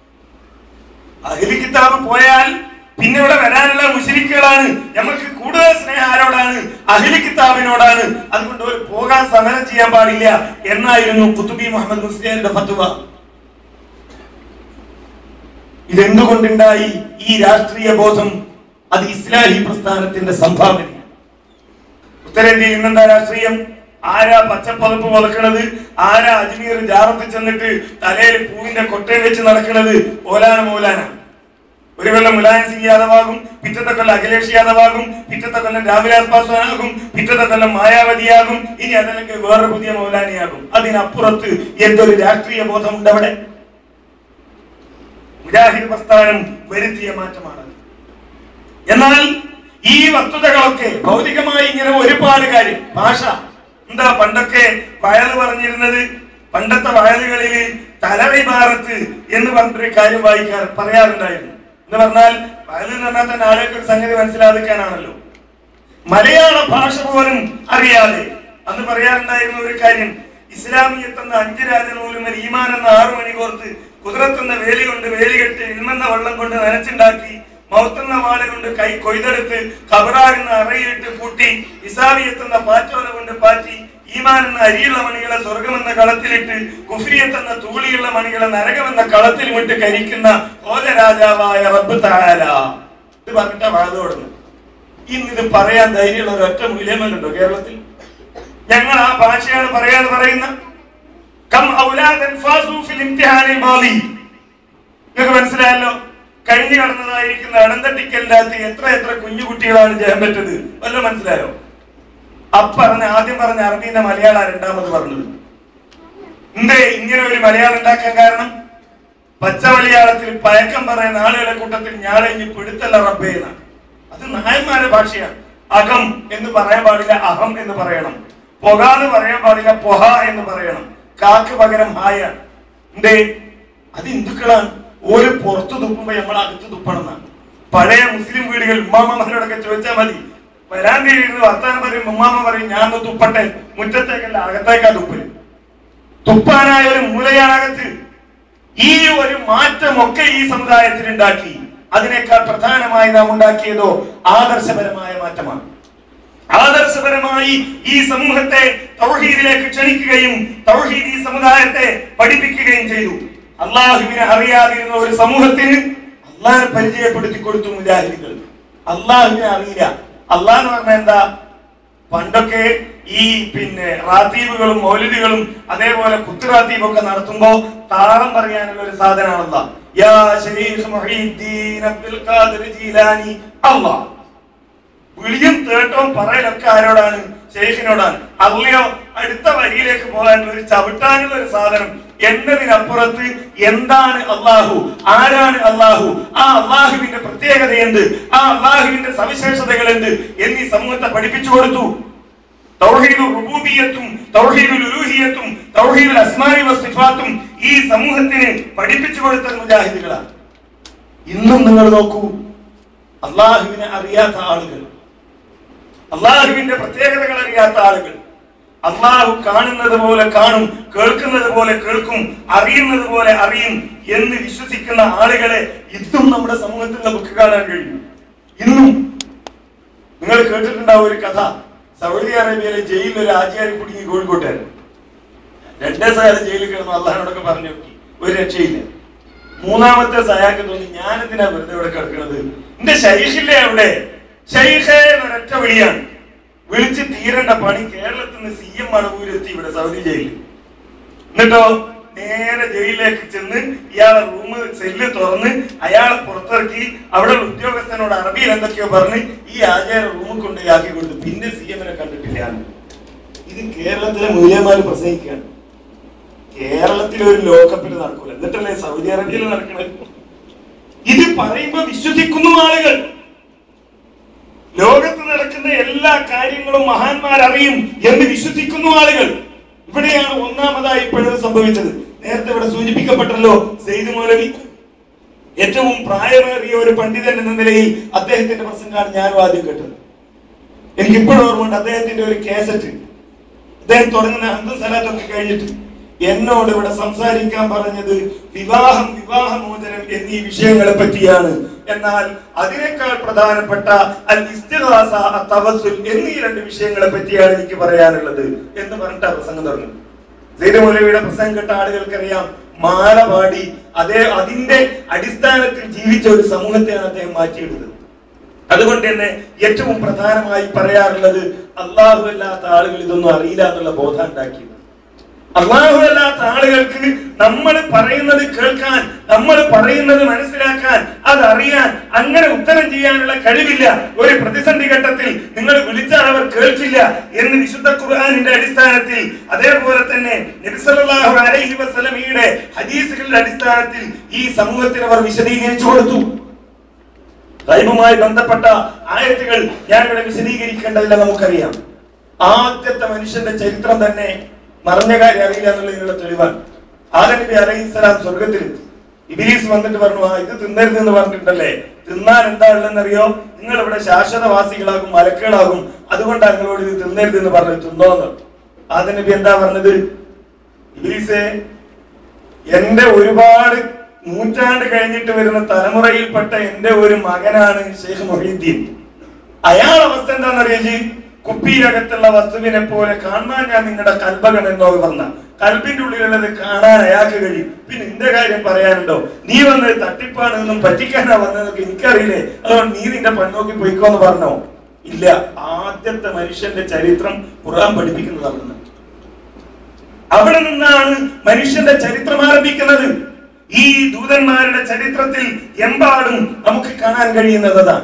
അഹ്ലി കിതാബ് പോയാൽ പിന്നെ ഇവിടെ വരാനുള്ള മുശരിക്കുകളാണ് നമുക്ക് കൂടുതൽ സ്നേഹം ആരോടാണ് അഹ്ലി കിതാബിനോടാണ് അതുകൊണ്ട് ഒരു പോകാൻ സമരം ചെയ്യാൻ പാടില്ല എന്നായിരുന്നു കുത്തുബി മുഹമ്മദ് മുസ്ലിയാരുടെ ഫത്വ ഇതെന്തുകൊണ്ടുണ്ടായി ഈ രാഷ്ട്രീയ ബോധം അത് ഇസ്ലാഹി പ്രസ്ഥാനത്തിന്റെ സംഭാവനയാണ് ഉത്തരേന്ത്യയിൽ ഇന്നെന്താ രാഷ്ട്രീയം ആരാ പച്ചപ്പതപ്പ് വളക്കണത് ആരാ അജ്മീർ ജാറത്ത് ചെന്നിട്ട് തലയിൽ പൂവിന്റെ കൊട്ടയിൽ വെച്ച് നടക്കുന്നത് ഓലാന മൗലാന ഒരു കൊല്ലം മുലായം സിംഗ് യാദവാകും പിറ്റത്തെ കൊല്ലം അഖിലേഷ് യാദവാകും പിറ്റത്തെ കൊല്ലം രാംവിലാസ് പാസ്വാനാകും പിറ്റത്തെ കൊല്ലം മായാവതിയാകും ഇനി അതല്ലെങ്കിൽ വേറൊരു പുതിയ മൗലാനിയാകും അതിനപ്പുറത്ത് എന്തൊരു രാഷ്ട്രീയ ബോധമുണ്ട് അവിടെ മുജാഹിദ് പ്രസ്ഥാനം വരുത്തിയ മാറ്റമാണ് എന്നാൽ ഈ വസ്തുതകളൊക്കെ ഭൗതികമായി ഇങ്ങനെ ഒരുപാട് കാര്യം ഭാഷ എന്താ പണ്ടൊക്കെ വയല് പറഞ്ഞിരുന്നത് പണ്ടത്തെ വയലുകളിൽ തലവിഭാരത്ത് എന്ന് പറഞ്ഞൊരു കാര്യം വായിക്കാർ പറയാറുണ്ടായിരുന്നു എന്ന് പറഞ്ഞാൽ വയൽ എന്ന് പറഞ്ഞാൽ തന്നെ ആളുകൾക്ക് ഒരു സംഗതി മനസ്സിലാക്കാനാണല്ലോ മലയാള ഭാഷ പോലും അറിയാതെ അന്ന് പറയാറുണ്ടായിരുന്ന ഒരു കാര്യം ഇസ്ലാമിയത്ത് എന്ന അഞ്ച് രാജനൂലുമൽ ഈമാൻ എന്ന ആറു മണി കോർത്ത് കുതിരത്തെന്ന വേലി കൊണ്ട് വേലി കെട്ടി ഇൽമെന്ന വെള്ളം കൊണ്ട് നനച്ചുണ്ടാക്കി മൗത്തെന്ന വാള കൊണ്ട് കൈ കൊയ്തെടുത്ത് കബറാകുന്ന അറയിട്ട് പൂട്ടി ഇസാവിയത്തെന്ന പാറ്റോല കൊണ്ട് പാറ്റി ഈമാൻ എന്ന അരിയുള്ള മണികളെ സ്വർഗമെന്ന കളത്തിലിട്ട് കുഫിരിയത്തെന്ന തൂളിയുള്ള മണികളെ നരകമെന്ന കളത്തിൽ വിട്ട് കരിക്കുന്ന രാജാവായ റബ്ബ് താല ഇത് പറഞ്ഞിട്ടാ വാദോടുന്നു ഇന്ന് ഇത് പറയാൻ ധൈര്യമുള്ള ഒരു ഒറ്റ മൂല്യമല്ലുണ്ടോ കേരളത്തിൽ ഞങ്ങൾ ആ ഭാഷയാണ് പറയാന്ന് പറയുന്ന കം ഔലാദൻ ഫാസു ഫിൽ ഇംതിഹാനിൽ മാദി നിങ്ങൾക്ക് മനസ്സിലായല്ലോ കഴിഞ്ഞു കടന്നതായിരിക്കുന്ന അടന്തട്ടിക്കലിന്റെ അകത്ത് എത്ര എത്ര കുഞ്ഞു കുട്ടികളാണ് ജയം പറ്റത് വല്ലതും മനസ്സിലായോ അപ്പറഞ്ഞ ആദ്യം പറഞ്ഞ അറബീന്റെ മലയാള രണ്ടാമത് പറഞ്ഞത് എന്തേ ഇങ്ങനെ ഒരു മലയാളം ഉണ്ടാക്കാൻ കാരണം പച്ച മലയാളത്തിൽ പയക്കം പറയുന്ന ആളുകളുടെ കൂട്ടത്തിൽ ഞാളെഞ്ഞ് പിടുത്തല്ല റബ്ബേ എന്നാണ് അത് നായന്മാരുടെ ഭാഷയാണ് അകം എന്ന് പറയാൻ പാടില്ല അഹം എന്ന് പറയണം പുക എന്ന് പറയാൻ പാടില്ല പൊഹ എന്ന് പറയണം കാക്ക് പകരം ഹായാണ് എന്തേ അത് ഹിന്ദുക്കളാണ് ഒരു പുറത്ത് തുപ്പുമ്പോ നമ്മൾ അകത്ത് തുപ്പണമെന്നാണ് പഴയ മുസ്ലിം വീടുകൾ ഉമ്മാമ്മമാരോടൊക്കെ ചോദിച്ചാൽ മതി വരാൻ കഴിയുന്നത് വർത്താനം പറയും ഉമ്മാമ്മ പറയും ഞാൻ ഒന്ന് തുപ്പട്ടെ മുറ്റത്തേക്കല്ല അകത്തേക്കാ തുപ്പല് തുപ്പാനായ ഒരു മൂലയാണ് അകത്ത് ഈ ഒരു മാറ്റമൊക്കെ ഈ സമുദായത്തിൽ ഉണ്ടാക്കി അതിനേക്കാൾ പ്രധാനമായി നാം ഉണ്ടാക്കിയതോ ആദർശപരമായ മാറ്റമാണ് ആദർശപരമായി ഈ സമൂഹത്തെ തൗഹീദിലേക്ക് ക്ഷണിക്കുകയും തൗഹീദ് ഈ സമുദായത്തെ പഠിപ്പിക്കുകയും ചെയ്തു അള്ളാഹുവിനെ അറിയാതിരുന്ന ഒരു സമൂഹത്തിന് അള്ളാഹിനെ പരിചയപ്പെടുത്തി കൊടുത്തു മുജാഹിദികൾ അള്ളാഹുവിനെ അറിയില്ല അള്ളാഹ് എന്ന് പറഞ്ഞാൽ എന്താ പണ്ടൊക്കെ ഈ പിന്നെ റാത്തീബുകളും മൗലിദുകളും അതേപോലെ കുത്തുറാത്തീബ് ഒക്കെ നടത്തുമ്പോ താളം പറയാനുള്ള ഒരു സാധനമാണല്ലോ യാ ശരീഫ് മുഹീദ്ദീൻ അബ്ദുൽ ഖാദിർ ജീലാനി അല്ലാഹ് വിളിയും തേട്ടവും പറയലൊക്കെ ആരോടാണ് ഷെയ്ഖിനോടാണ് അല്ലയോ അടുത്ത വരിയിലേക്ക് പോകാനുള്ള ഒരു ചവിട്ടാനുള്ള ഒരു സാധനം എന്നതിനപ്പുറത്ത് എന്താണ് അള്ളാഹു ആരാണ് അള്ളാഹു ആ അള്ളാഹുവിന്റെ പ്രത്യേകത എന്ത് ആ അള്ളാഹുവിന്റെ സവിശേഷതകൾ എന്ത് എന്നീ സമൂഹത്തെ പഠിപ്പിച്ചു കൊടുത്തു തൗഹീദുൽ റുബൂബിയത്തും തൗഹീദുൽ ഉലൂഹിയത്തും തൗഹീദുൽ അസ്മാനി വസിഫാത്തും ഈ സമൂഹത്തിന് പഠിപ്പിച്ചു കൊടുത്തത് മുജാഹിദുകളാണ് ഇന്നും നിങ്ങൾ നോക്കൂ അള്ളാഹുവിനെ അറിയാത്ത ആളുകൾ അള്ളാഹുവിന്റെ പ്രത്യേകതകൾ അറിയാത്ത ആളുകൾ അള്ളാഹു കാണുന്നത് പോലെ കാണും കേൾക്കുന്നത് പോലെ കേൾക്കും അറിയുന്നത് പോലെ അറിയും എന്ന് വിശ്വസിക്കുന്ന ആളുകളെ ഇന്നും നമ്മുടെ സമൂഹത്തിൽ നമുക്ക് കാണാൻ കഴിയും ഇന്നും നിങ്ങൾ കേട്ടിട്ടുണ്ടാവും ഒരു കഥ സൗദി അറേബ്യയിലെ ജയിലിൽ ഒരു ആചാര്യ കുടുങ്ങി കോഴിക്കോട്ടുകാരൻ രണ്ടേ സഹായം ജയിലിൽ കിടന്നു അള്ളഹാനോടൊക്കെ പറഞ്ഞു നോക്കി ഒരു രക്ഷയില്ല മൂന്നാമത്തെ സഹാക്ക് തോന്നി ഞാൻ എന്തിനാ വെറുതെ ഇവിടെ കിടക്കുന്നത് എന്റെ ശൈഖില്ലേ അവിടെ ശൈഖേ ഒരൊറ്റ വിളിയാണ് വിളിച്ച് തീരേണ്ട പണി കേരളത്തിൽ നിന്ന് സി എം മടവൂരെത്തി ഇവിടെ സൗദി ജയിലിൽ എന്നിട്ടോ നേരെ ജയിലിലേക്ക് ചെന്ന് ഇയാളെ റൂം സെല്ല് തുറന്ന് അയാളെ പുറത്തിറക്കി അവിടെ ഉദ്യോഗസ്ഥനോട് അറബിയിൽ എന്തൊക്കെയോ പറഞ്ഞ് ഈ ആചാര റൂമിൽ കൊണ്ടുപോയി ആക്കി കൊടുത്തു പിന്നെ സി എമ്മിനെ കണ്ടിട്ടില്ല ഇത് കേരളത്തിലെ മൂല്യന്മാര് പ്രസംഗിക്കുകയാണ് കേരളത്തിൽ ഒരു ലോകകപ്പിൽ നടക്കൂല എന്നിട്ടല്ലേ സൗദി അറേബ്യയിൽ നടക്കണത് ഇത് പറയുമ്പോ വിശ്വസിക്കുന്നു ആളുകൾ ലോകത്ത് നടക്കുന്ന എല്ലാ കാര്യങ്ങളും മഹാന്മാർ അറിയും എന്ന് വിശ്വസിക്കുന്നു ആളുകൾ ഇവിടെയാണ് ഒന്നാമതായി ഇപ്പോഴും സംഭവിച്ചത് നേരത്തെ ഇവിടെ സൂചിപ്പിക്കപ്പെട്ടല്ലോ സെയ്ദ് മൗലവി ഏറ്റവും പ്രായമേറിയ ഒരു പണ്ഡിതൻ എന്ന നിലയിൽ അദ്ദേഹത്തിന്റെ പ്രസംഗമാണ് ഞാനും ആദ്യം കേട്ടത് എനിക്ക് ഇപ്പോഴും ഓർമ്മയുണ്ട് അദ്ദേഹത്തിന്റെ ഒരു കേസറ്റ് അദ്ദേഹം തുടങ്ങുന്ന ഹന്ദു സലാത്തൊക്കെ കഴിഞ്ഞിട്ട് എന്നോട് ഇവിടെ സംസാരിക്കാൻ പറഞ്ഞത് വിവാഹം വിവാഹമോചനം എന്നീ വിഷയങ്ങളെ പറ്റിയാണ് എന്നാൽ അതിനേക്കാൾ പ്രധാനപ്പെട്ട അൽ ഇസ്തിഗാസ തവസുൽ എന്നീ രണ്ട് വിഷയങ്ങളെ പറ്റിയാണ് എനിക്ക് പറയാനുള്ളത് എന്ന് പറഞ്ഞിട്ട് പ്രസംഗം തുടങ്ങി സൈദമൗലവിയുടെ പ്രസംഗം കേട്ട ആളുകൾക്കറിയാം മാല പാടി അതേ അതിന്റെ അടിസ്ഥാനത്തിൽ ജീവിച്ച ഒരു സമൂഹത്തെയാണ് അദ്ദേഹം മാറ്റിയെടുത്തത് അതുകൊണ്ട് തന്നെ ഏറ്റവും പ്രധാനമായി പറയാറുള്ളത് അള്ളാഹു അല്ലാത്ത ആളുകൾ ഇതൊന്നും അറിയില്ല എന്നുള്ള ബോധം ഉണ്ടാക്കിയത് അള്ളാഹു അല്ലാത്ത ആളുകൾക്ക് നമ്മൾ പറയുന്നത് കേൾക്കാൻ നമ്മൾ പറയുന്നത് മനസ്സിലാക്കാൻ അതറിയാൻ അങ്ങനെ ഉത്തരം ചെയ്യാനുള്ള കഴിവില്ല ഒരു പ്രതിസന്ധി ഘട്ടത്തിൽ നിങ്ങൾ വിളിച്ചാൽ അവർ കേൾക്കില്ല എന്ന് വിശുദ്ധ ഖുർആാനിന്റെ അടിസ്ഥാനത്തിൽ അതേപോലെ തന്നെ നബിസല്ലാഹു അലൈഹി വസല്ലമയുടെ ഹദീസുകളുടെ അടിസ്ഥാനത്തിൽ ഈ സമൂഹത്തിന് അവർ വിശദീകരിച്ചു കൊടുത്തു ഗൈബുമായി ബന്ധപ്പെട്ട ആയത്തുകൾ ഞാൻ ഇവിടെ വിശദീകരിക്കേണ്ടതില്ല നമുക്കറിയാം ആദ്യത്തെ മനുഷ്യന്റെ ചരിത്രം തന്നെ മറഞ്ഞ കാര്യം അറിയില്ല എന്നുള്ളതിനുള്ള തെളിവാണ് ആദം നബി അലൈഹി സ്വലാം സ്വർഗത്തിൽ ഇബിലീസ് വന്നിട്ട് പറഞ്ഞു ആ ഇത് തിന്നരുത് എന്ന് പറഞ്ഞിട്ടുണ്ടല്ലേ തിന്നാൻ എന്താ ഉള്ളതെന്നറിയോ നിങ്ങൾ ഇവിടെ ശാശ്വതവാസികളാകും മലക്കുകളാകും അതുകൊണ്ടാണ് നിങ്ങളോട് ഇത് തിന്നരുത് എന്ന് പറഞ്ഞു തിന്നോന്ന് ആദം നബി എന്താ പറഞ്ഞത് ഇബിലീസേ എന്റെ ഒരുപാട് നൂറ്റാണ്ട് കഴിഞ്ഞിട്ട് വരുന്ന തലമുറയിൽപ്പെട്ട എന്റെ ഒരു മകനാണ് ഷെയ്ഖ് മൊഹീദ്ദീൻ അയാൾ അവസ്ഥ എന്താണെന്നറിയോ ജി കുപ്പിയിലകത്തുള്ള വസ്തുവിനെ പോലെ കാണാൻ ഞാൻ നിങ്ങളുടെ കൽബകൻ എന്നോ പറഞ്ഞ കൽബിന്റെ ഉള്ളിലുള്ളത് കാണാൻ അയാൾക്ക് കഴിയും പിന്നെ നിന്റെ കാര്യം പറയാനുണ്ടോ നീ വന്നത് തട്ടിപ്പാണ് എന്നും പറ്റിക്കാനാ വന്നതൊക്കെ എനിക്കറിയില്ലേ അതുകൊണ്ട് നീ നിന്റെ പെണ്ണോക്കി പോയിക്കോന്ന് പറഞ്ഞോ ഇല്ല ആദ്യത്തെ മനുഷ്യന്റെ ചരിത്രം ഖുർആൻ പഠിപ്പിക്കുന്നത് അവിടുന്ന് അവിടെ നിന്നാണ് മനുഷ്യന്റെ ചരിത്രം ആരംഭിക്കുന്നത് ഈ ദൂതന്മാരുടെ ചരിത്രത്തിൽ എമ്പാടും നമുക്ക് കാണാൻ കഴിയുന്നത് അതാണ്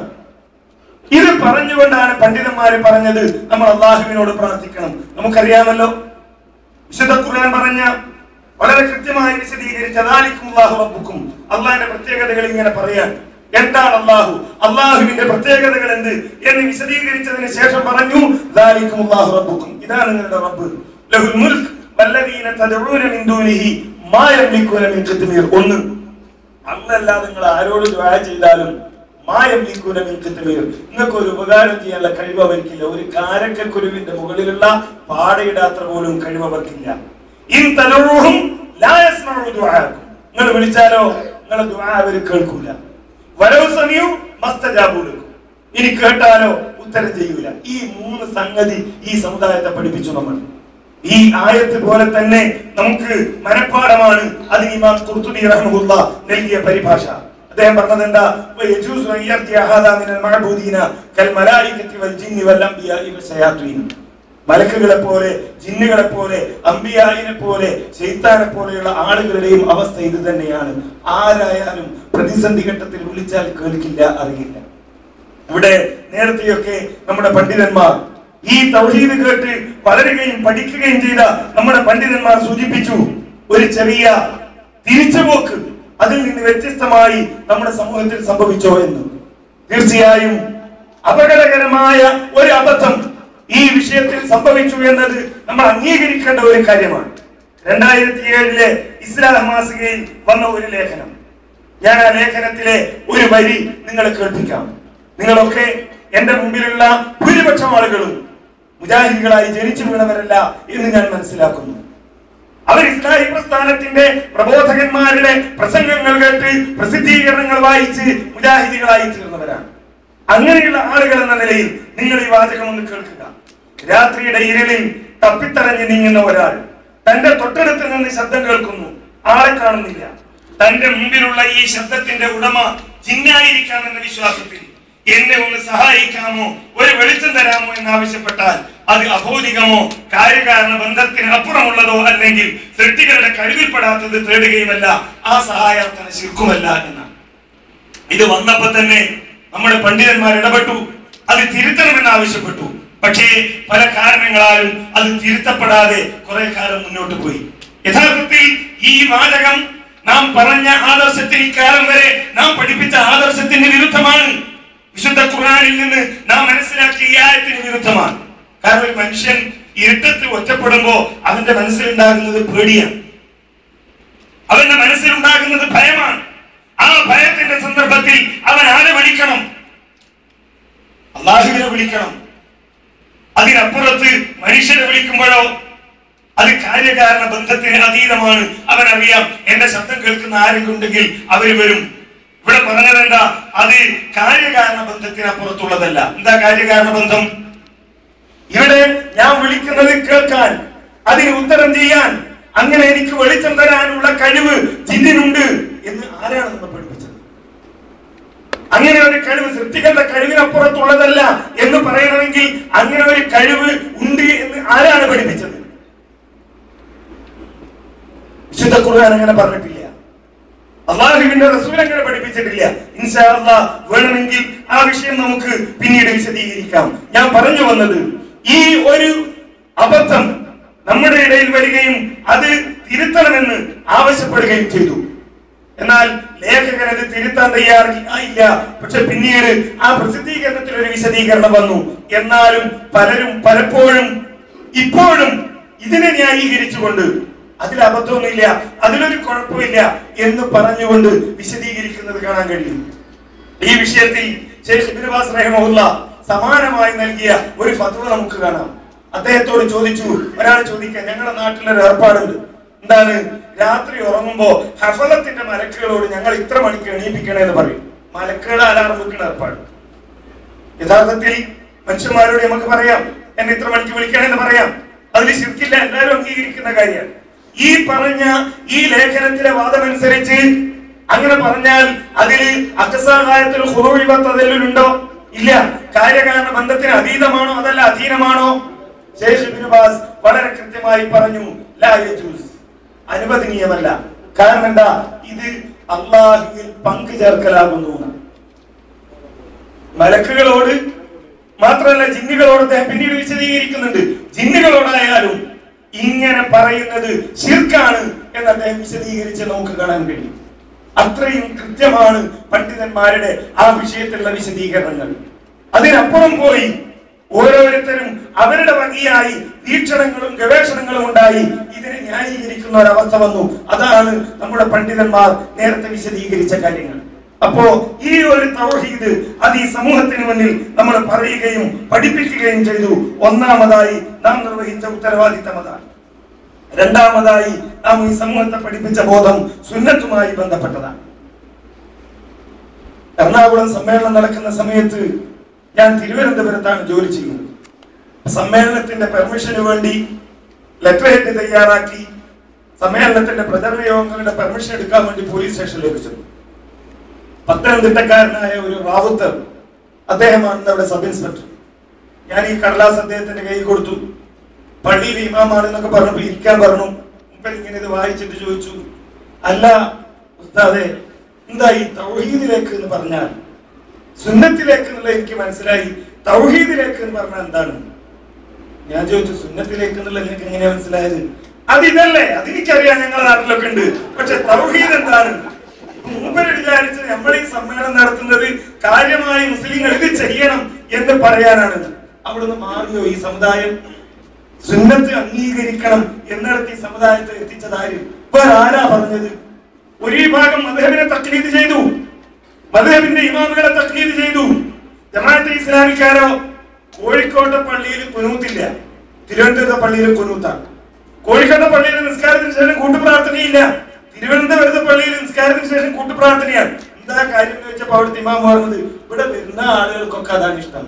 ഇത് പറഞ്ഞുകൊണ്ടാണ് പണ്ഡിതന്മാര് പറഞ്ഞത് നമ്മൾ അള്ളാഹുവിനോട് പ്രാർത്ഥിക്കണം നമുക്കറിയാമല്ലോ വിശുദ്ധ ഖുർആൻ പറഞ്ഞ വളരെ കൃത്യമായി വിശദീകരിച്ച "ദാലിക്കും അല്ലാഹു റബ്ബുക്കും അള്ളാഹിന്റെ പ്രത്യേകതകൾ ഇങ്ങനെ പറയാൻ എന്താണ് അള്ളാഹു അള്ളാഹുവിന്റെ പ്രത്യേകതകൾ എന്ത് എന്ന് വിശദീകരിച്ചതിന് ശേഷം പറഞ്ഞു "ദാലിക്കും അല്ലാഹു റബ്ബുക്കും ഇതാണ് നിങ്ങളുടെ റബ്ബ് ലഹുൽ മുൽക്ക് വല്ലദീന തദഊന മിൻ ദൂനിഹി മാ യംലികൂന മിൻ ഖിത്മീർ ഒന്ന് അന്നല്ലാതെ നിങ്ങൾ ആരോട് ദുആ ചെയ്താലും മായംലിക്കൂന മിൻ ഖിത്മീർ നിങ്ങൾക്ക് ഒരു ഉപകാരം ചെയ്യാനുള്ള കഴിവ് അവർക്കില്ല ഒരു കാരക്കക്കുരുവിന്റെ മുകളിലുള്ള പാടയിടാത്ര പോലും കഴിവ് അവർക്കില്ല ഇൻ തലൂഹും ലാ യസ്മഉ ദുആക്കും നിങ്ങൾ വിളിച്ചാലോ നിങ്ങളെ ദുആ അവർ കേൾക്കൂല വലവ് സമയവും മസ്തജാബൂലക്കും ഇനി കേട്ടാലോ ഉത്തരം ചെയ്യൂല ഈ മൂന്ന് സംഗതി ഈ സമുദായത്തെ പഠിപ്പിച്ചു നമ്മൾ ഈ ആയത്ത് പോലെ തന്നെ നമുക്ക് മനഃപ്പാടമാണ് അതിന് ഇമാം ഖുർത്തുബി റഹ്മഹുല്ല നൽകിയ പരിഭാഷ അദ്ദേഹം പറഞ്ഞത് എന്താ വയജൂസു അൻ യർജിഅ ഹാദാ മിനൽ മഅബൂദീന കൽ മലായികത്തി വൽ ജിന്നി വൽ അംബിയാഇ വശയാത്വീൻ മലക്കുകളെ പോലെ ജിന്നുകളെ പോലെ അമ്പിയായിനെ പോലെ ശൈത്താനെ പോലെയുള്ള ആളുകളുടെയും അവസ്ഥ ഇത് തന്നെയാണ് ആരായാലും പ്രതിസന്ധി ഘട്ടത്തിൽ വിളിച്ചാൽ കേൾക്കില്ല അറിയില്ല ഇവിടെ നേരത്തെയൊക്കെ നമ്മുടെ പണ്ഡിതന്മാർ ഈ തൗഹീദ് കേട്ട് വളരുകയും പഠിക്കുകയും ചെയ്ത നമ്മുടെ പണ്ഡിതന്മാർ സൂചിപ്പിച്ചു ഒരു ചെറിയ തിരിച്ചുപോക്ക് അതിൽ നിന്ന് വ്യത്യസ്തമായി നമ്മുടെ സമൂഹത്തിൽ സംഭവിച്ചോ എന്ന് തീർച്ചയായും അപകടകരമായ ഒരു അബദ്ധം ഈ വിഷയത്തിൽ സംഭവിച്ചു എന്നത് നമ്മൾ അംഗീകരിക്കേണ്ട ഒരു കാര്യമാണ് രണ്ടായിരത്തി ഏഴിലെ ഇസ്ലാം മാസികയിൽ വന്ന ഒരു ലേഖനം ഞാൻ ആ ലേഖനത്തിലെ ഒരു വരി നിങ്ങളെ കേൾപ്പിക്കാം നിങ്ങളൊക്കെ എന്റെ മുമ്പിലുള്ള ഭൂരിപക്ഷം ആളുകളും മുജാഹിദികളായി ജനിച്ചു വീണവരല്ല എന്ന് ഞാൻ മനസ്സിലാക്കുന്നു അവർ ഇസ്ലാഹി പ്രസ്ഥാനത്തിന്റെ പ്രബോധകന്മാരുടെ പ്രസംഗങ്ങൾ കേട്ട് പ്രസിദ്ധീകരണങ്ങൾ വായിച്ച് മുജാഹിദികളായി തീർന്നവരാണ് അങ്ങനെയുള്ള ആളുകൾ എന്ന നിലയിൽ നിങ്ങൾ ഈ വാചകം ഒന്ന് കേൾക്കുക രാത്രിയുടെ ഇരുളിൽ തപ്പിത്തറഞ്ഞ് നീങ്ങുന്ന ഒരാൾ തന്റെ തൊട്ടടുത്ത് നിന്ന് ശബ്ദം കേൾക്കുന്നു ആളെ കാണുന്നില്ല തന്റെ മുമ്പിലുള്ള ഈ ശബ്ദത്തിന്റെ ഉടമ ജിന്നായിരിക്കാമെന്ന വിശ്വാസത്തിൽ എന്നെ ഒന്ന് സഹായിക്കാമോ ഒരു വെളിച്ചം തരാമോ എന്ന് ആവശ്യപ്പെട്ടാൽ അത് അഭൗതികമോ കാര്യകാരണ ബന്ധത്തിന് അപ്പുറമുള്ളതോ അല്ലെങ്കിൽ സൃഷ്ടികളുടെ കഴിവിൽപ്പെടാത്തത് തേടുകയുമല്ല ആ സഹായാർത്ഥന ശിർക്കുമല്ല എന്നാണ് ഇത് വന്നപ്പോ തന്നെ നമ്മുടെ പണ്ഡിതന്മാർ ഇടപെട്ടു അത് തിരുത്തണമെന്ന് ആവശ്യപ്പെട്ടു പക്ഷേ പല കാരണങ്ങളാലും അത് തിരുത്തപ്പെടാതെ കുറെ കാലം മുന്നോട്ട് പോയി യഥാർത്ഥത്തിൽ ഈ വാചകം നാം പറഞ്ഞ ആദർശത്തിന് ഇക്കാലം വരെ നാം പഠിപ്പിച്ച ആദർശത്തിന് വിരുദ്ധമാണ് വിശുദ്ധ ഖുർആനിൽ നിന്ന് നാം മനസ്സിലാക്കിയ ഈ ആയത്തിന് വിരുദ്ധമാണ് കാരണം ഒരു മനുഷ്യൻ ഇരുട്ടത്ത് ഒറ്റപ്പെടുമ്പോ അവന്റെ മനസ്സിലുണ്ടാകുന്നത് പേടിയാണ് അവന്റെ മനസ്സിലുണ്ടാകുന്നത് ഭയമാണ് ആ ഭയത്തിന്റെ സന്ദർഭത്തിൽ അവൻ ആരെ വിളിക്കണം അള്ളാഹുവിനെ വിളിക്കണം അതിനപ്പുറത്ത് മനുഷ്യരെ വിളിക്കുമ്പോഴോ അത് കാര്യകാരണ ബന്ധത്തിന് അതീതമാണ് അവനറിയാം എന്റെ ശബ്ദം കേൾക്കുന്ന ആരെങ്കിലും ഉണ്ടെങ്കിൽ അവര് വരും ഇവിടെ പറഞ്ഞതെന്താ അത് കാര്യകാരണ ബന്ധത്തിനപ്പുറത്തുള്ളതല്ല എന്താ കാര്യകാരണ ബന്ധം ഇവിടെ ഞാൻ വിളിക്കുന്നത് കേൾക്കാൻ അതിന് ഉത്തരം ചെയ്യാൻ അങ്ങനെ എനിക്ക് വെളിച്ചം തരാനുള്ള കഴിവ് ജിന്നിനുണ്ട് എന്ന് ആരാണ് നമ്മൾ പഠിപ്പിച്ചത് അങ്ങനെ ഒരു കഴിവ് സൃഷ്ടികളുടെ കഴിവിനപ്പുറത്തുള്ളതല്ല എന്ന് പറയണമെങ്കിൽ അങ്ങനെ ഒരു കഴിവ് ഉണ്ട് എന്ന് ആരാണ് പഠിപ്പിച്ചത് വിശുദ്ധ ഖുർആൻ അങ്ങനെ പറഞ്ഞിട്ടില്ല അള്ളാഹുവിന്റെ റസൂൽ അങ്ങനെ പഠിപ്പിച്ചിട്ടില്ല ഇൻഷാ അല്ലാ വേണമെങ്കിൽ ആ വിഷയം നമുക്ക് പിന്നീട് വിശദീകരിക്കാം ഞാൻ പറഞ്ഞു വന്നത് ഈ ഒരു അബദ്ധം നമ്മുടെ ഇടയിൽ വരികയും അത് തിരുത്തണമെന്ന് ആവശ്യപ്പെടുകയും ചെയ്തു എന്നാൽ ലേഖകൻ അത് തിരുത്താൻ തയ്യാറായില്ല പക്ഷെ പിന്നീട് ആ പ്രസിദ്ധീകരണത്തിൽ ഒരു വിശദീകരണം വന്നു എന്നാലും പലരും പലപ്പോഴും ഇപ്പോഴും ഇതിനെ ന്യായീകരിച്ചുകൊണ്ട് അതിൽ അബദ്ധമൊന്നുമില്ല അതിലൊരു കുഴപ്പമില്ല എന്ന് പറഞ്ഞുകൊണ്ട് വിശദീകരിക്കുന്നത് കാണാൻ കഴിയും ഈ വിഷയത്തിൽ ശേഷ് ഇബ്നു ബാസ് റഹിമഹുല്ല സമാനമായി നൽകിയ ഒരു ഫത്വ നമുക്ക് കാണാം അദ്ദേഹത്തോട് ചോദിച്ചു ഒരാൾ ചോദിക്കാൻ ഞങ്ങളുടെ നാട്ടിലൊരു ഏർപ്പാടുണ്ട് എന്താണ് രാത്രി ഉറങ്ങുമ്പോ ഹഫലത്തിന്റെ മലക്കുകളോട് ഞങ്ങൾ ഇത്ര മണിക്ക് എണീപ്പിക്കണേ എന്ന് പറയും മലക്കുകളുടെ അലാറം വെക്കുന്ന ഏർപ്പാട് യഥാർത്ഥത്തിൽ മനുഷ്യന്മാരോട് നമുക്ക് പറയാം എന്നെ ഇത്ര മണിക്ക് വിളിക്കണമെന്ന് പറയാം അതിൽ ശരിക്കില്ല എല്ലാവരും അംഗീകരിക്കുന്ന കാര്യമാണ് ഈ പറഞ്ഞ ഈ ലേഖനത്തിലെ വാദമനുസരിച്ച് അങ്ങനെ പറഞ്ഞാൽ അതില് അക്കസാകായത്തിൽ ഹുറുവിപത്തതിലുണ്ടോ ഇല്ല കാര്യകാരണ ബന്ധത്തിന് അതീതമാണോ അതല്ല അധീനമാണോ ശേഷ് ഇബ്നു ബാസ് വളരെ കൃത്യമായി പറഞ്ഞു ലാ യജൂസ് അനുവദനീയമല്ല കാരണം എന്താ ഇത് അള്ളാഹുവിൽ പങ്കു ചേർക്കലാകുന്നു എന്നാണ്. മലക്കുകളോട് മാത്രമല്ല ജിന്നുകളോട് അദ്ദേഹം പിന്നീട് വിശദീകരിക്കുന്നുണ്ട് ജിന്നുകളോടായാലും ഇങ്ങനെ പറയുന്നത് ശിർക്കാണ് എന്ന് അദ്ദേഹം വിശദീകരിച്ച് നമുക്ക് കാണാൻ കഴിയും അത്രയും കൃത്യമാണ് പണ്ഡിതന്മാരുടെ ആ വിഷയത്തിലുള്ള വിശദീകരണങ്ങൾ അതിനപ്പുറം പോയി ഓരോരുത്തരും അവരുടെ വകയായി വീക്ഷണങ്ങളും ഗവേഷണങ്ങളും ഉണ്ടായി ഇതിനെ ന്യായീകരിക്കുന്ന ഒരവസ്ഥ വന്നു അതാണ് നമ്മുടെ പണ്ഡിതന്മാർ നേരത്തെ വിശദീകരിച്ച കാര്യങ്ങൾ അപ്പോ ഈ ഒരു തൗഹീദ് അത് ഈ സമൂഹത്തിന് മുന്നിൽ നമ്മൾ പറയുകയും പഠിപ്പിക്കുകയും ചെയ്തു ഒന്നാമതായി നാം നിർവഹിച്ച ഉത്തരവാദിത്തം അതാണ് രണ്ടാമതായി നാം ഈ സമൂഹത്തെ പഠിപ്പിച്ച ബോധം സുന്നത്തുമായി ബന്ധപ്പെട്ടതാണ് എറണാകുളം സമ്മേളനം നടക്കുന്ന സമയത്ത് ഞാൻ തിരുവനന്തപുരത്താണ് ജോലി ചെയ്യുന്നത് സമ്മേളനത്തിന്റെ പെർമിഷന് വേണ്ടി ലെറ്റർ ഹെഡ് തയ്യാറാക്കി സമ്മേളനത്തിന്റെ പ്രചരണ യോഗങ്ങളുടെ പെർമിഷൻ എടുക്കാൻ വേണ്ടി പോലീസ് സ്റ്റേഷനിലേക്ക് ചെന്നു പത്തനംതിട്ടക്കാരനായ ഒരു റാവുത്തർ അദ്ദേഹമാണ് അവിടെ സബ് ഇൻസ്പെക്ടർ ഞാൻ ഈ കടലാസ് അദ്ദേഹത്തിന്റെ കയ്യിൽ കൊടുത്തു പള്ളിയിൽ ഇമാമാണെന്നൊക്കെ പറഞ്ഞപ്പോ ഇരിക്കാൻ പറഞ്ഞു മുമ്പ് ഇങ്ങനെ ഇത് വായിച്ചിട്ട് ചോദിച്ചു അല്ല ഉസ്താദെ എന്താ ഈ തൗഹീദിലേക്ക് എന്ന് പറഞ്ഞാൽ സുന്നത്തിലേക്ക് എന്നുള്ള എനിക്ക് മനസ്സിലായി തൗഹീദിലേക്ക് എന്ന് പറഞ്ഞാൽ എന്താണ് ഞാൻ ചോദിച്ചു സുന്നത്തിലേക്ക് എന്നുള്ള നിങ്ങൾക്ക് എങ്ങനെയാ മനസ്സിലായത് അത് ഇതല്ലേ അതെനിക്കറിയാം ഞങ്ങളുടെ നാട്ടിലൊക്കെ ഉണ്ട് പക്ഷെ തൗഹീദ് എന്താണ് മൂപ്പര് വിചാരിച്ച് നമ്മൾ ഈ സമ്മേളനം നടത്തുന്നത് കാര്യമായി മുസ്ലിങ്ങൾ ഇത് ചെയ്യണം എന്ന് പറയാനാണ് അവിടുന്ന് മാറിയോ ഈ സമുദായം സുന്നത്ത് അംഗീകരിക്കണം എന്നിടത്ത് ഈ സമുദായത്തെ എത്തിച്ചതാര് വേറെ ആരാ പറഞ്ഞത് ഒരു വിഭാഗം മധുഹബിനെ തക്ലീദ് ചെയ്തു മധുഹബിന്റെ ഇമാമുകളെ തക്ലീദ് ചെയ്തു ജമാഅത്തെ ഇസ്ലാമിക്കാരോ കോഴിക്കോട്ടെ പള്ളിയിൽ കുനൂത്തില്ല തിരുവനന്തപുരത്തെ പള്ളിയിൽ കുനൂത്താണ് കോഴിക്കോട്ടെ പള്ളിയിൽ നിസ്കാരത്തിന് ശേഷം കൂട്ടുപ്രാർത്ഥനയില്ല തിരുവനന്തപുരത്തെ പള്ളിയിൽ നിസ്കാരത്തിന് ശേഷം കൂട്ടുപ്രാർത്ഥനയാണ് എന്താ കാര്യം എന്ന് വെച്ചപ്പോ അവിടുത്തെ ഇമാം പറഞ്ഞത് ഇവിടെ വരുന്ന ആളുകൾക്കൊക്കെ അതാണ് ഇഷ്ടം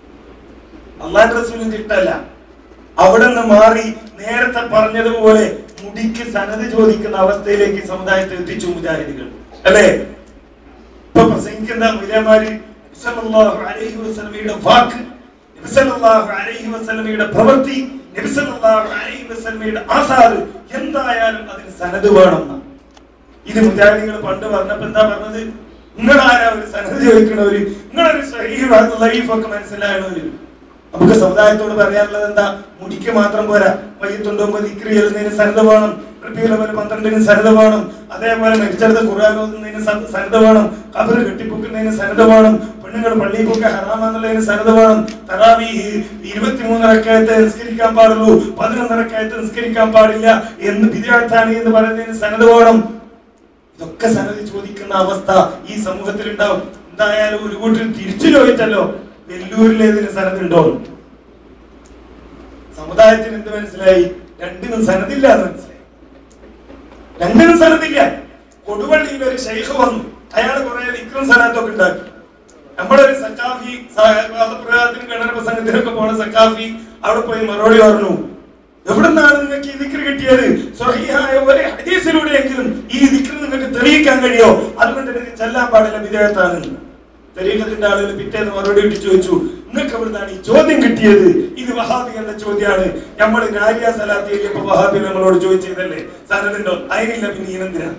അള്ളാഹ് റസൂലിന്റെ ഇഷ്ടമല്ല അവിടെ നിന്ന് മാറി നേരത്തെ പറഞ്ഞതുപോലെ മുടിക്ക് സനത് ചോദിക്കുന്ന അവസ്ഥയിലേക്ക് സമുദായത്തെ എത്തിച്ചു മുജാഹിദികൾ അല്ലേ ഇപ്പൊ പ്രസംഗിക്കുന്ന മുലമാര് നബിസല്ലല്ലാഹു അലൈഹി വസല്ലമയുടെ വാക്ക് നബിസല്ലല്ലാഹു അലൈഹി വസല്ലമയുടെ പ്രവൃത്തി നബിസല്ലല്ലാഹു അലൈഹി വസല്ലമയുടെ ആസാറ് എന്തായാലും അതിന് സനത് വേണം എന്നാ. ഇത് മുജാഹിദികൾ പണ്ട് പറഞ്ഞപ്പോ എന്താ പറഞ്ഞത് നിങ്ങളാരാ ഒരു സനത് ചോദിക്കണവര് നിങ്ങളൊരു സഹീഹ് ലൈഫ് ഒക്കെ മനസ്സിലായണവര് നമുക്ക് സമുദായത്തോട് പറയാനുള്ളത് എന്താ മുടിക്ക് മാത്രം പോരാ വൈകിട്ടുണ്ടോമ്പോ ദിക്രി എഴുതുന്നതിന് സന്നദ്ധ വേണം റബിയുലവൽ പന്ത്രണ്ടിന് സന്നദ്ധ വേണം അതേപോലെ മെച്ചെടുത്ത ഖുർആൻ ഓതുന്നതിന് സ- സന്നദ്ധ വേണം കബറ് കെട്ടിപ്പൊക്കുന്നതിന് സന്നദ്ധ വേണം പെണ്ണുങ്ങൾ പള്ളിയിൽ പോക്ക് ഹറാമെന്നുള്ളതിന് സന്നദ്ധ വേണം തറാവീഹ് ഇരുപത്തിമൂന്നരക്കായത്തെ നിസ്കരിക്കാൻ പാടുള്ളൂ പതിനൊന്നരക്കായത്തെ നിസ്കരിക്കാൻ പാടില്ല എന്ന് വിദ്യാർത്ഥാനി എന്ന് പറയുന്നതിന് സന്നദ്ധ വേണം ഇതൊക്കെ സന്നദ്ധ ചോദിക്കുന്ന അവസ്ഥ ഈ സമൂഹത്തിൽ ഉണ്ടാവും എന്തായാലും ഒരു കൂട്ടർ തിരിച്ചു ചോദിച്ചല്ലോ വെല്ലൂരിൽ ഏതിന് സന്നദ്ധ ഉണ്ടോ സമുദായത്തിന് എന്ത് മനസ്സിലായി രണ്ടിനും സനദില്ല എന്ന് മനസ്സിലായി രണ്ടിനും സനദില്ല കൊടുവള്ളിയിൽ ഒരു ഷെയ്ഖ് വന്നു അയാൾ കുറെ വിക്രം സലാത്തൊക്കെ ഉണ്ടാക്കി നമ്മളൊരു സക്കാഫി പ്രയോഗത്തിന് ഘടന പ്രസംഗത്തിനൊക്കെ പോണ സക്കാഫി അവിടെ പോയി മറുപടി പറഞ്ഞു എവിടുന്നാണ് നിങ്ങൾക്ക് ഈ ദിക്ർ കിട്ടിയത് സ്വഹീഹായ ഒരു ഹദീസിലൂടെയെങ്കിലും ഈ ദിക്ർ നിങ്ങൾക്ക് തെളിയിക്കാൻ കഴിയോ അതുകൊണ്ട് എനിക്ക് ചെല്ലാൻ പാടില്ല വിധേയത്താണ് തെരീക്കത്തിന്റെ ആളുകൾ പിറ്റേന്ന് മറുപടി കിട്ടി ചോദിച്ചു നിങ്ങൾക്ക് എവിടുന്നാണ് ഈ ചോദ്യം കിട്ടിയത് ഇത് വഹാബികളുടെ ചോദ്യമാണ് നമ്മൾ നാരിയ സലാത്തി എഴുതിയപ്പോ വഹാബി നമ്മളോട് ചോദിച്ചതല്ലേ സനതുണ്ടോ അതിനില്ല പിന്നെ ഇനെന്തിനാ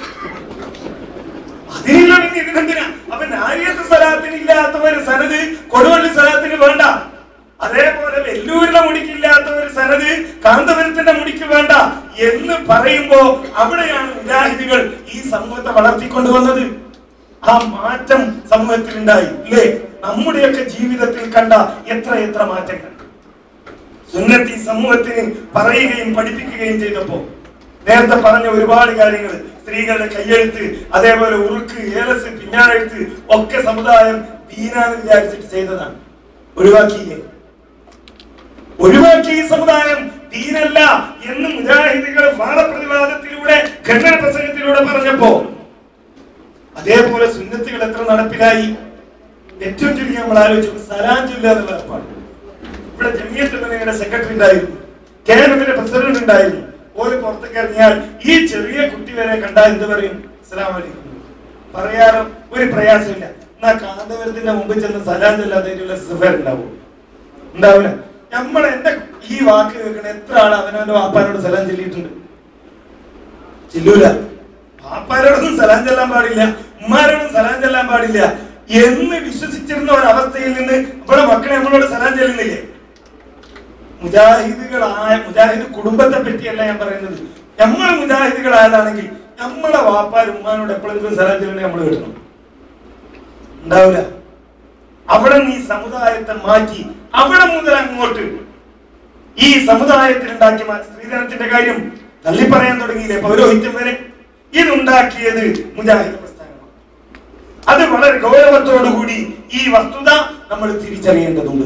അതിനില്ല പിന്നെ ഇതിനെന്തിനാ അപ്പൊ നാരിയത്ത് സലാത്തിന് ഇല്ലാത്ത ഒരു സനത് കൊടുവള്ളി സലാത്തിന് വേണ്ട അതേപോലെ വെല്ലൂരിലെ മുടിക്കില്ലാത്ത ഒരു സനത് കാന്തപുരത്തിന്റെ മുടിക്ക് വേണ്ട എന്ന് പറയുമ്പോ അവിടെയാണ് മുജാഹിദികൾ ഈ സമൂഹത്തെ വളർത്തിക്കൊണ്ടുവന്നത് ആ മാറ്റം സമൂഹത്തിൽ ഉണ്ടായി ഇല്ലേ നമ്മുടെയൊക്കെ ജീവിതത്തിൽ കണ്ട എത്ര എത്ര മാറ്റങ്ങൾ സുന്നത്തി സമൂഹത്തിന് പറയുകയും പഠിപ്പിക്കുകയും ചെയ്തപ്പോ നേരത്തെ പറഞ്ഞ ഒരുപാട് കാര്യങ്ങൾ സ്ത്രീകളുടെ കയ്യെഴുത്ത് അതേപോലെ ഉറുക്ക് ഏലസ് പിന്നാഴെഴുത്ത് ഒക്കെ സമുദായം ദീനാന്ന് വിചാരിച്ചിട്ട് ചെയ്തതാണ് ഒഴിവാക്കിയില്ലേ ഒഴിവാക്കി ഈ സമുദായം ദീനല്ല എന്ന് മുജാഹിദികൾ വാദപ്രതിവാദത്തിലൂടെ ഖണ്ഡന പ്രസംഗത്തിലൂടെ പറഞ്ഞപ്പോ അതേപോലെ സുന്നത്തുകൾ എത്ര നടപ്പിലായി ഏറ്റവും ചുരുങ്ങി നമ്മൾ ആലോചിച്ചു സലാം ചൊല്ലുക എന്നുള്ള ഏർപ്പാട് ഇവിടെ ജമിയത്തുള്ളവരുടെ സെക്രട്ടറി ഉണ്ടായിരുന്നു കേരളത്തിന്റെ പ്രസിഡന്റ് ഉണ്ടായിരുന്നു ഓര് പുറത്തേക്ക് ഇറങ്ങിയാൽ ഈ ചെറിയ കുട്ടി വരെ കണ്ടാൽ എന്ത് പറയും അസ്സലാമു അലൈക്കും പറയാറ് ഒരു പ്രയാസമില്ല എന്നാ കാന്തപുരത്തിന്റെ മുമ്പിൽ ചെന്ന് സലാം ചൊല്ലാതെ സിഫർ ഉണ്ടാവും ഉണ്ടാവില്ല നമ്മൾ എന്റെ ഈ വാക്ക് കേൾക്കണ എത്ര ആൾ അവനവന്റെ വാപ്പാനോട് സലാം ചൊല്ലിയിട്ടുണ്ട് ചെല്ലൂല പാപ്പാരോടൊന്നും സലാം ചെല്ലാൻ പാടില്ല ഉമ്മാരോടും സലാം ചെല്ലാൻ പാടില്ല എന്ന് വിശ്വസിച്ചിരുന്ന ഒരവസ്ഥയിൽ നിന്ന് ഇവിടെ മക്കളെ നമ്മളോട് സലാം ചെല്ലുന്നില്ലേ മുജാഹിദുകളായ മുജാഹിദ് കുടുംബത്തെ പറ്റിയല്ല ഞാൻ പറയുന്നത് നമ്മൾ മുജാഹിദുകളായതാണെങ്കിൽ നമ്മളെ വാപ്പാരും ഉമ്മാനോട് എപ്പോഴെങ്കിലും സലാം ചെല്ലണേ നമ്മൾ കിട്ടണം ഉണ്ടാവില്ല അവിടെ നീ സമുദായത്തെ മാറ്റി അവിടെ മുതൽ അങ്ങോട്ട് ഈ സമുദായത്തിൽ ഉണ്ടാക്കിയ മാ- സ്ത്രീധനത്തിന്റെ കാര്യം തള്ളി പറയാൻ തുടങ്ങിയില്ലേ പൗരോഹിത്യം വരെ ഇതുണ്ടാക്കിയത് മുജാഹിദ് പ്രസ്ഥാനമാണ് അത് വളരെ ഗൗരവത്തോടുകൂടി ഈ വസ്തുത നമ്മൾ തിരിച്ചറിയേണ്ടതുണ്ട്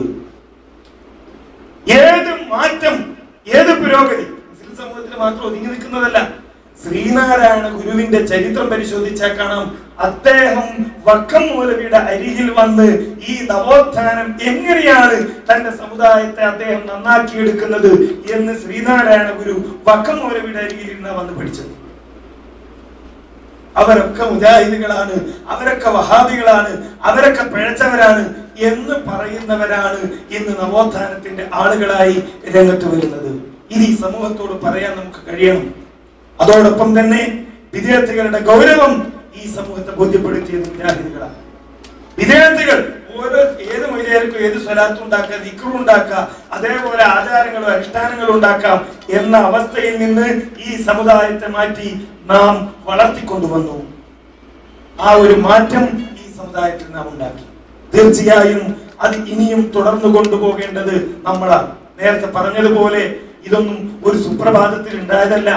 ഏത് മാറ്റം ഏത് പുരോഗതി മുസ്ലിം സമൂഹത്തിൽ മാത്രം ഒതുങ്ങി നിൽക്കുന്നതല്ല ശ്രീനാരായണ ഗുരുവിന്റെ ചരിത്രം പരിശോധിച്ചാൽ കാണാം അദ്ദേഹം വക്കം മൗലവിയുടെ അരികിൽ വന്ന് ഈ നവോത്ഥാനം എങ്ങനെയാണ് തന്റെ സമുദായത്തെ അദ്ദേഹം നന്നാക്കിയെടുക്കുന്നത് എന്ന് ശ്രീനാരായണ ഗുരു വക്കം മൗലവിയുടെ അരികിൽ ഇരുന്ന വന്ന് പഠിച്ചത് അവരൊക്കെ മുജാഹിദുകളാണ് അവരൊക്കെ വഹാബികളാണ് അവരൊക്കെ പിഴച്ചവരാണ് എന്ന് പറയുന്നവരാണ് ഇന്ന് നവോത്ഥാനത്തിന്റെ ആളുകളായി രംഗത്ത് വരുന്നത് ഇത് ഈ സമൂഹത്തോട് പറയാൻ നമുക്ക് കഴിയണം അതോടൊപ്പം തന്നെ വിദ്യാർത്ഥികളുടെ ഗൗരവം ഈ സമൂഹത്തെ ബോധ്യപ്പെടുത്തിയത് മുജാഹിദുകളാണ് വിദ്യാർത്ഥികൾ ഓരോ ഏത് മൊഴിയാർക്കും ഏത് സ്വലാത്തും ഉണ്ടാക്കാം ദിക്റും ഉണ്ടാക്കാം അതേപോലെ ആചാരങ്ങളും അനുഷ്ഠാനങ്ങളും ഉണ്ടാക്കാം എന്ന അവസ്ഥയിൽ നിന്ന് ഈ സമുദായത്തെ മാറ്റി നാം വളർത്തിക്കൊണ്ടുവന്നു ആ ഒരു മാറ്റം ഈ സമുദായത്തിൽ നാം ഉണ്ടാക്കി തീർച്ചയായും അത് ഇനിയും തുടർന്നു കൊണ്ടുപോകേണ്ടത് നമ്മളാണ് നേരത്തെ പറഞ്ഞതുപോലെ ഇതൊന്നും ഒരു സുപ്രഭാതത്തിൽ ഉണ്ടായതല്ല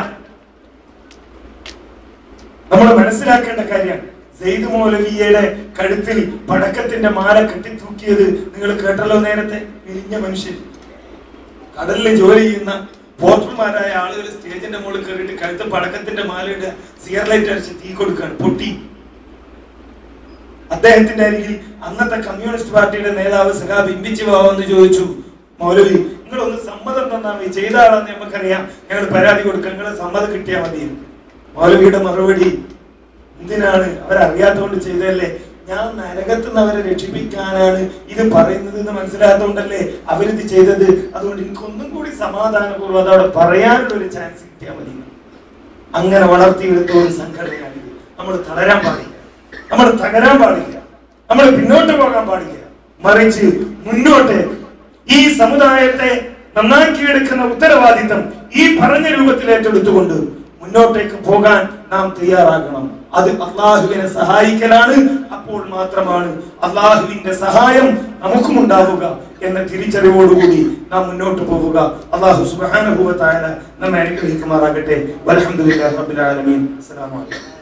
നമ്മൾ മനസ്സിലാക്കേണ്ട കാര്യമാണ് സെയ്ദ് മൗലവിയുടെ കഴുത്തിൽ പടക്കത്തിന്റെ മാല കെട്ടിത്തൂക്കിയത് നിങ്ങൾ കേട്ടല്ലോ നേരത്തെ വിരിഞ്ഞ മനുഷ്യൻ കടലിൽ ജോലി ചെയ്യുന്ന പോർട്ടർമാരായ ആളുകൾ സ്റ്റേജിന്റെ മുകളിൽ കയറിയിട്ട് കഴുത്ത് പടക്കത്തിന്റെ മാലയുടെ സിയർ ലൈറ്റ് അടിച്ച് തീ കൊടുക്കുകയാണ് പൊട്ടി അദ്ദേഹത്തിന്റെ അരികിൽ അന്നത്തെ കമ്മ്യൂണിസ്റ്റ് പാർട്ടിയുടെ നേതാവ് സഖാബ് ഇമ്പിച്ച് ബാവെന്ന് ചോദിച്ചു മൗലവി നിങ്ങളൊന്ന് സമ്മതം തന്നാൽ മതി ചെയ്ത ആളാന്ന് നമുക്കറിയാം ഞങ്ങൾ പരാതി കൊടുക്കാം നിങ്ങളെ സമ്മതം കിട്ടിയാൽ മതി മൗലവിയുടെ മറുപടി എന്തിനാണ് അവരറിയാത്തോണ്ട് ചെയ്തതല്ലേ ഞാൻ നരകത്ത് നിന്ന് അവരെ രക്ഷിപ്പിക്കാനാണ് ഇത് പറയുന്നത് എന്ന് മനസ്സിലാകാത്തോണ്ടല്ലേ അവരിത് ചെയ്തത് അതുകൊണ്ട് എനിക്കൊന്നും കൂടി സമാധാനപൂർവ്വം അതവിടെ പറയാനുള്ള ഒരു ചാൻസ് കിട്ടിയാൽ മതി അങ്ങനെ വളർത്തിയെടുത്ത ഒരു സംഘടനയാണിത് നമ്മൾ തളരാൻ പാടില്ല നമ്മൾ തകരാൻ പാടില്ല നമ്മൾ പിന്നോട്ട് പോകാൻ പാടില്ല മറിച്ച് മുന്നോട്ട് ഈ സമുദായത്തെ നന്നാക്കിയെടുക്കുന്ന ഉത്തരവാദിത്തം ഈ പറഞ്ഞ രൂപത്തിൽ ഏറ്റെടുത്തുകൊണ്ട് മുന്നോട്ടേക്ക് പോകാൻ നാം തയ്യാറാകണം അത് അള്ളാഹുവിനെ സഹായിക്കലാണ് അപ്പോൾ മാത്രമാണ് അള്ളാഹുവിന്റെ സഹായം നമുക്കും ഉണ്ടാവുക എന്ന തിരിച്ചറിവോടുകൂടി നാം മുന്നോട്ട് പോവുക അള്ളാഹു സുബ്ഹാനഹു വ തആല നമ്മെ അനുഗ്രഹിക്കുമാറാകട്ടെ വൽഹംദുലില്ലാഹി റബ്ബിൽ ആലമീൻ അസ്സലാമു അലൈക്കും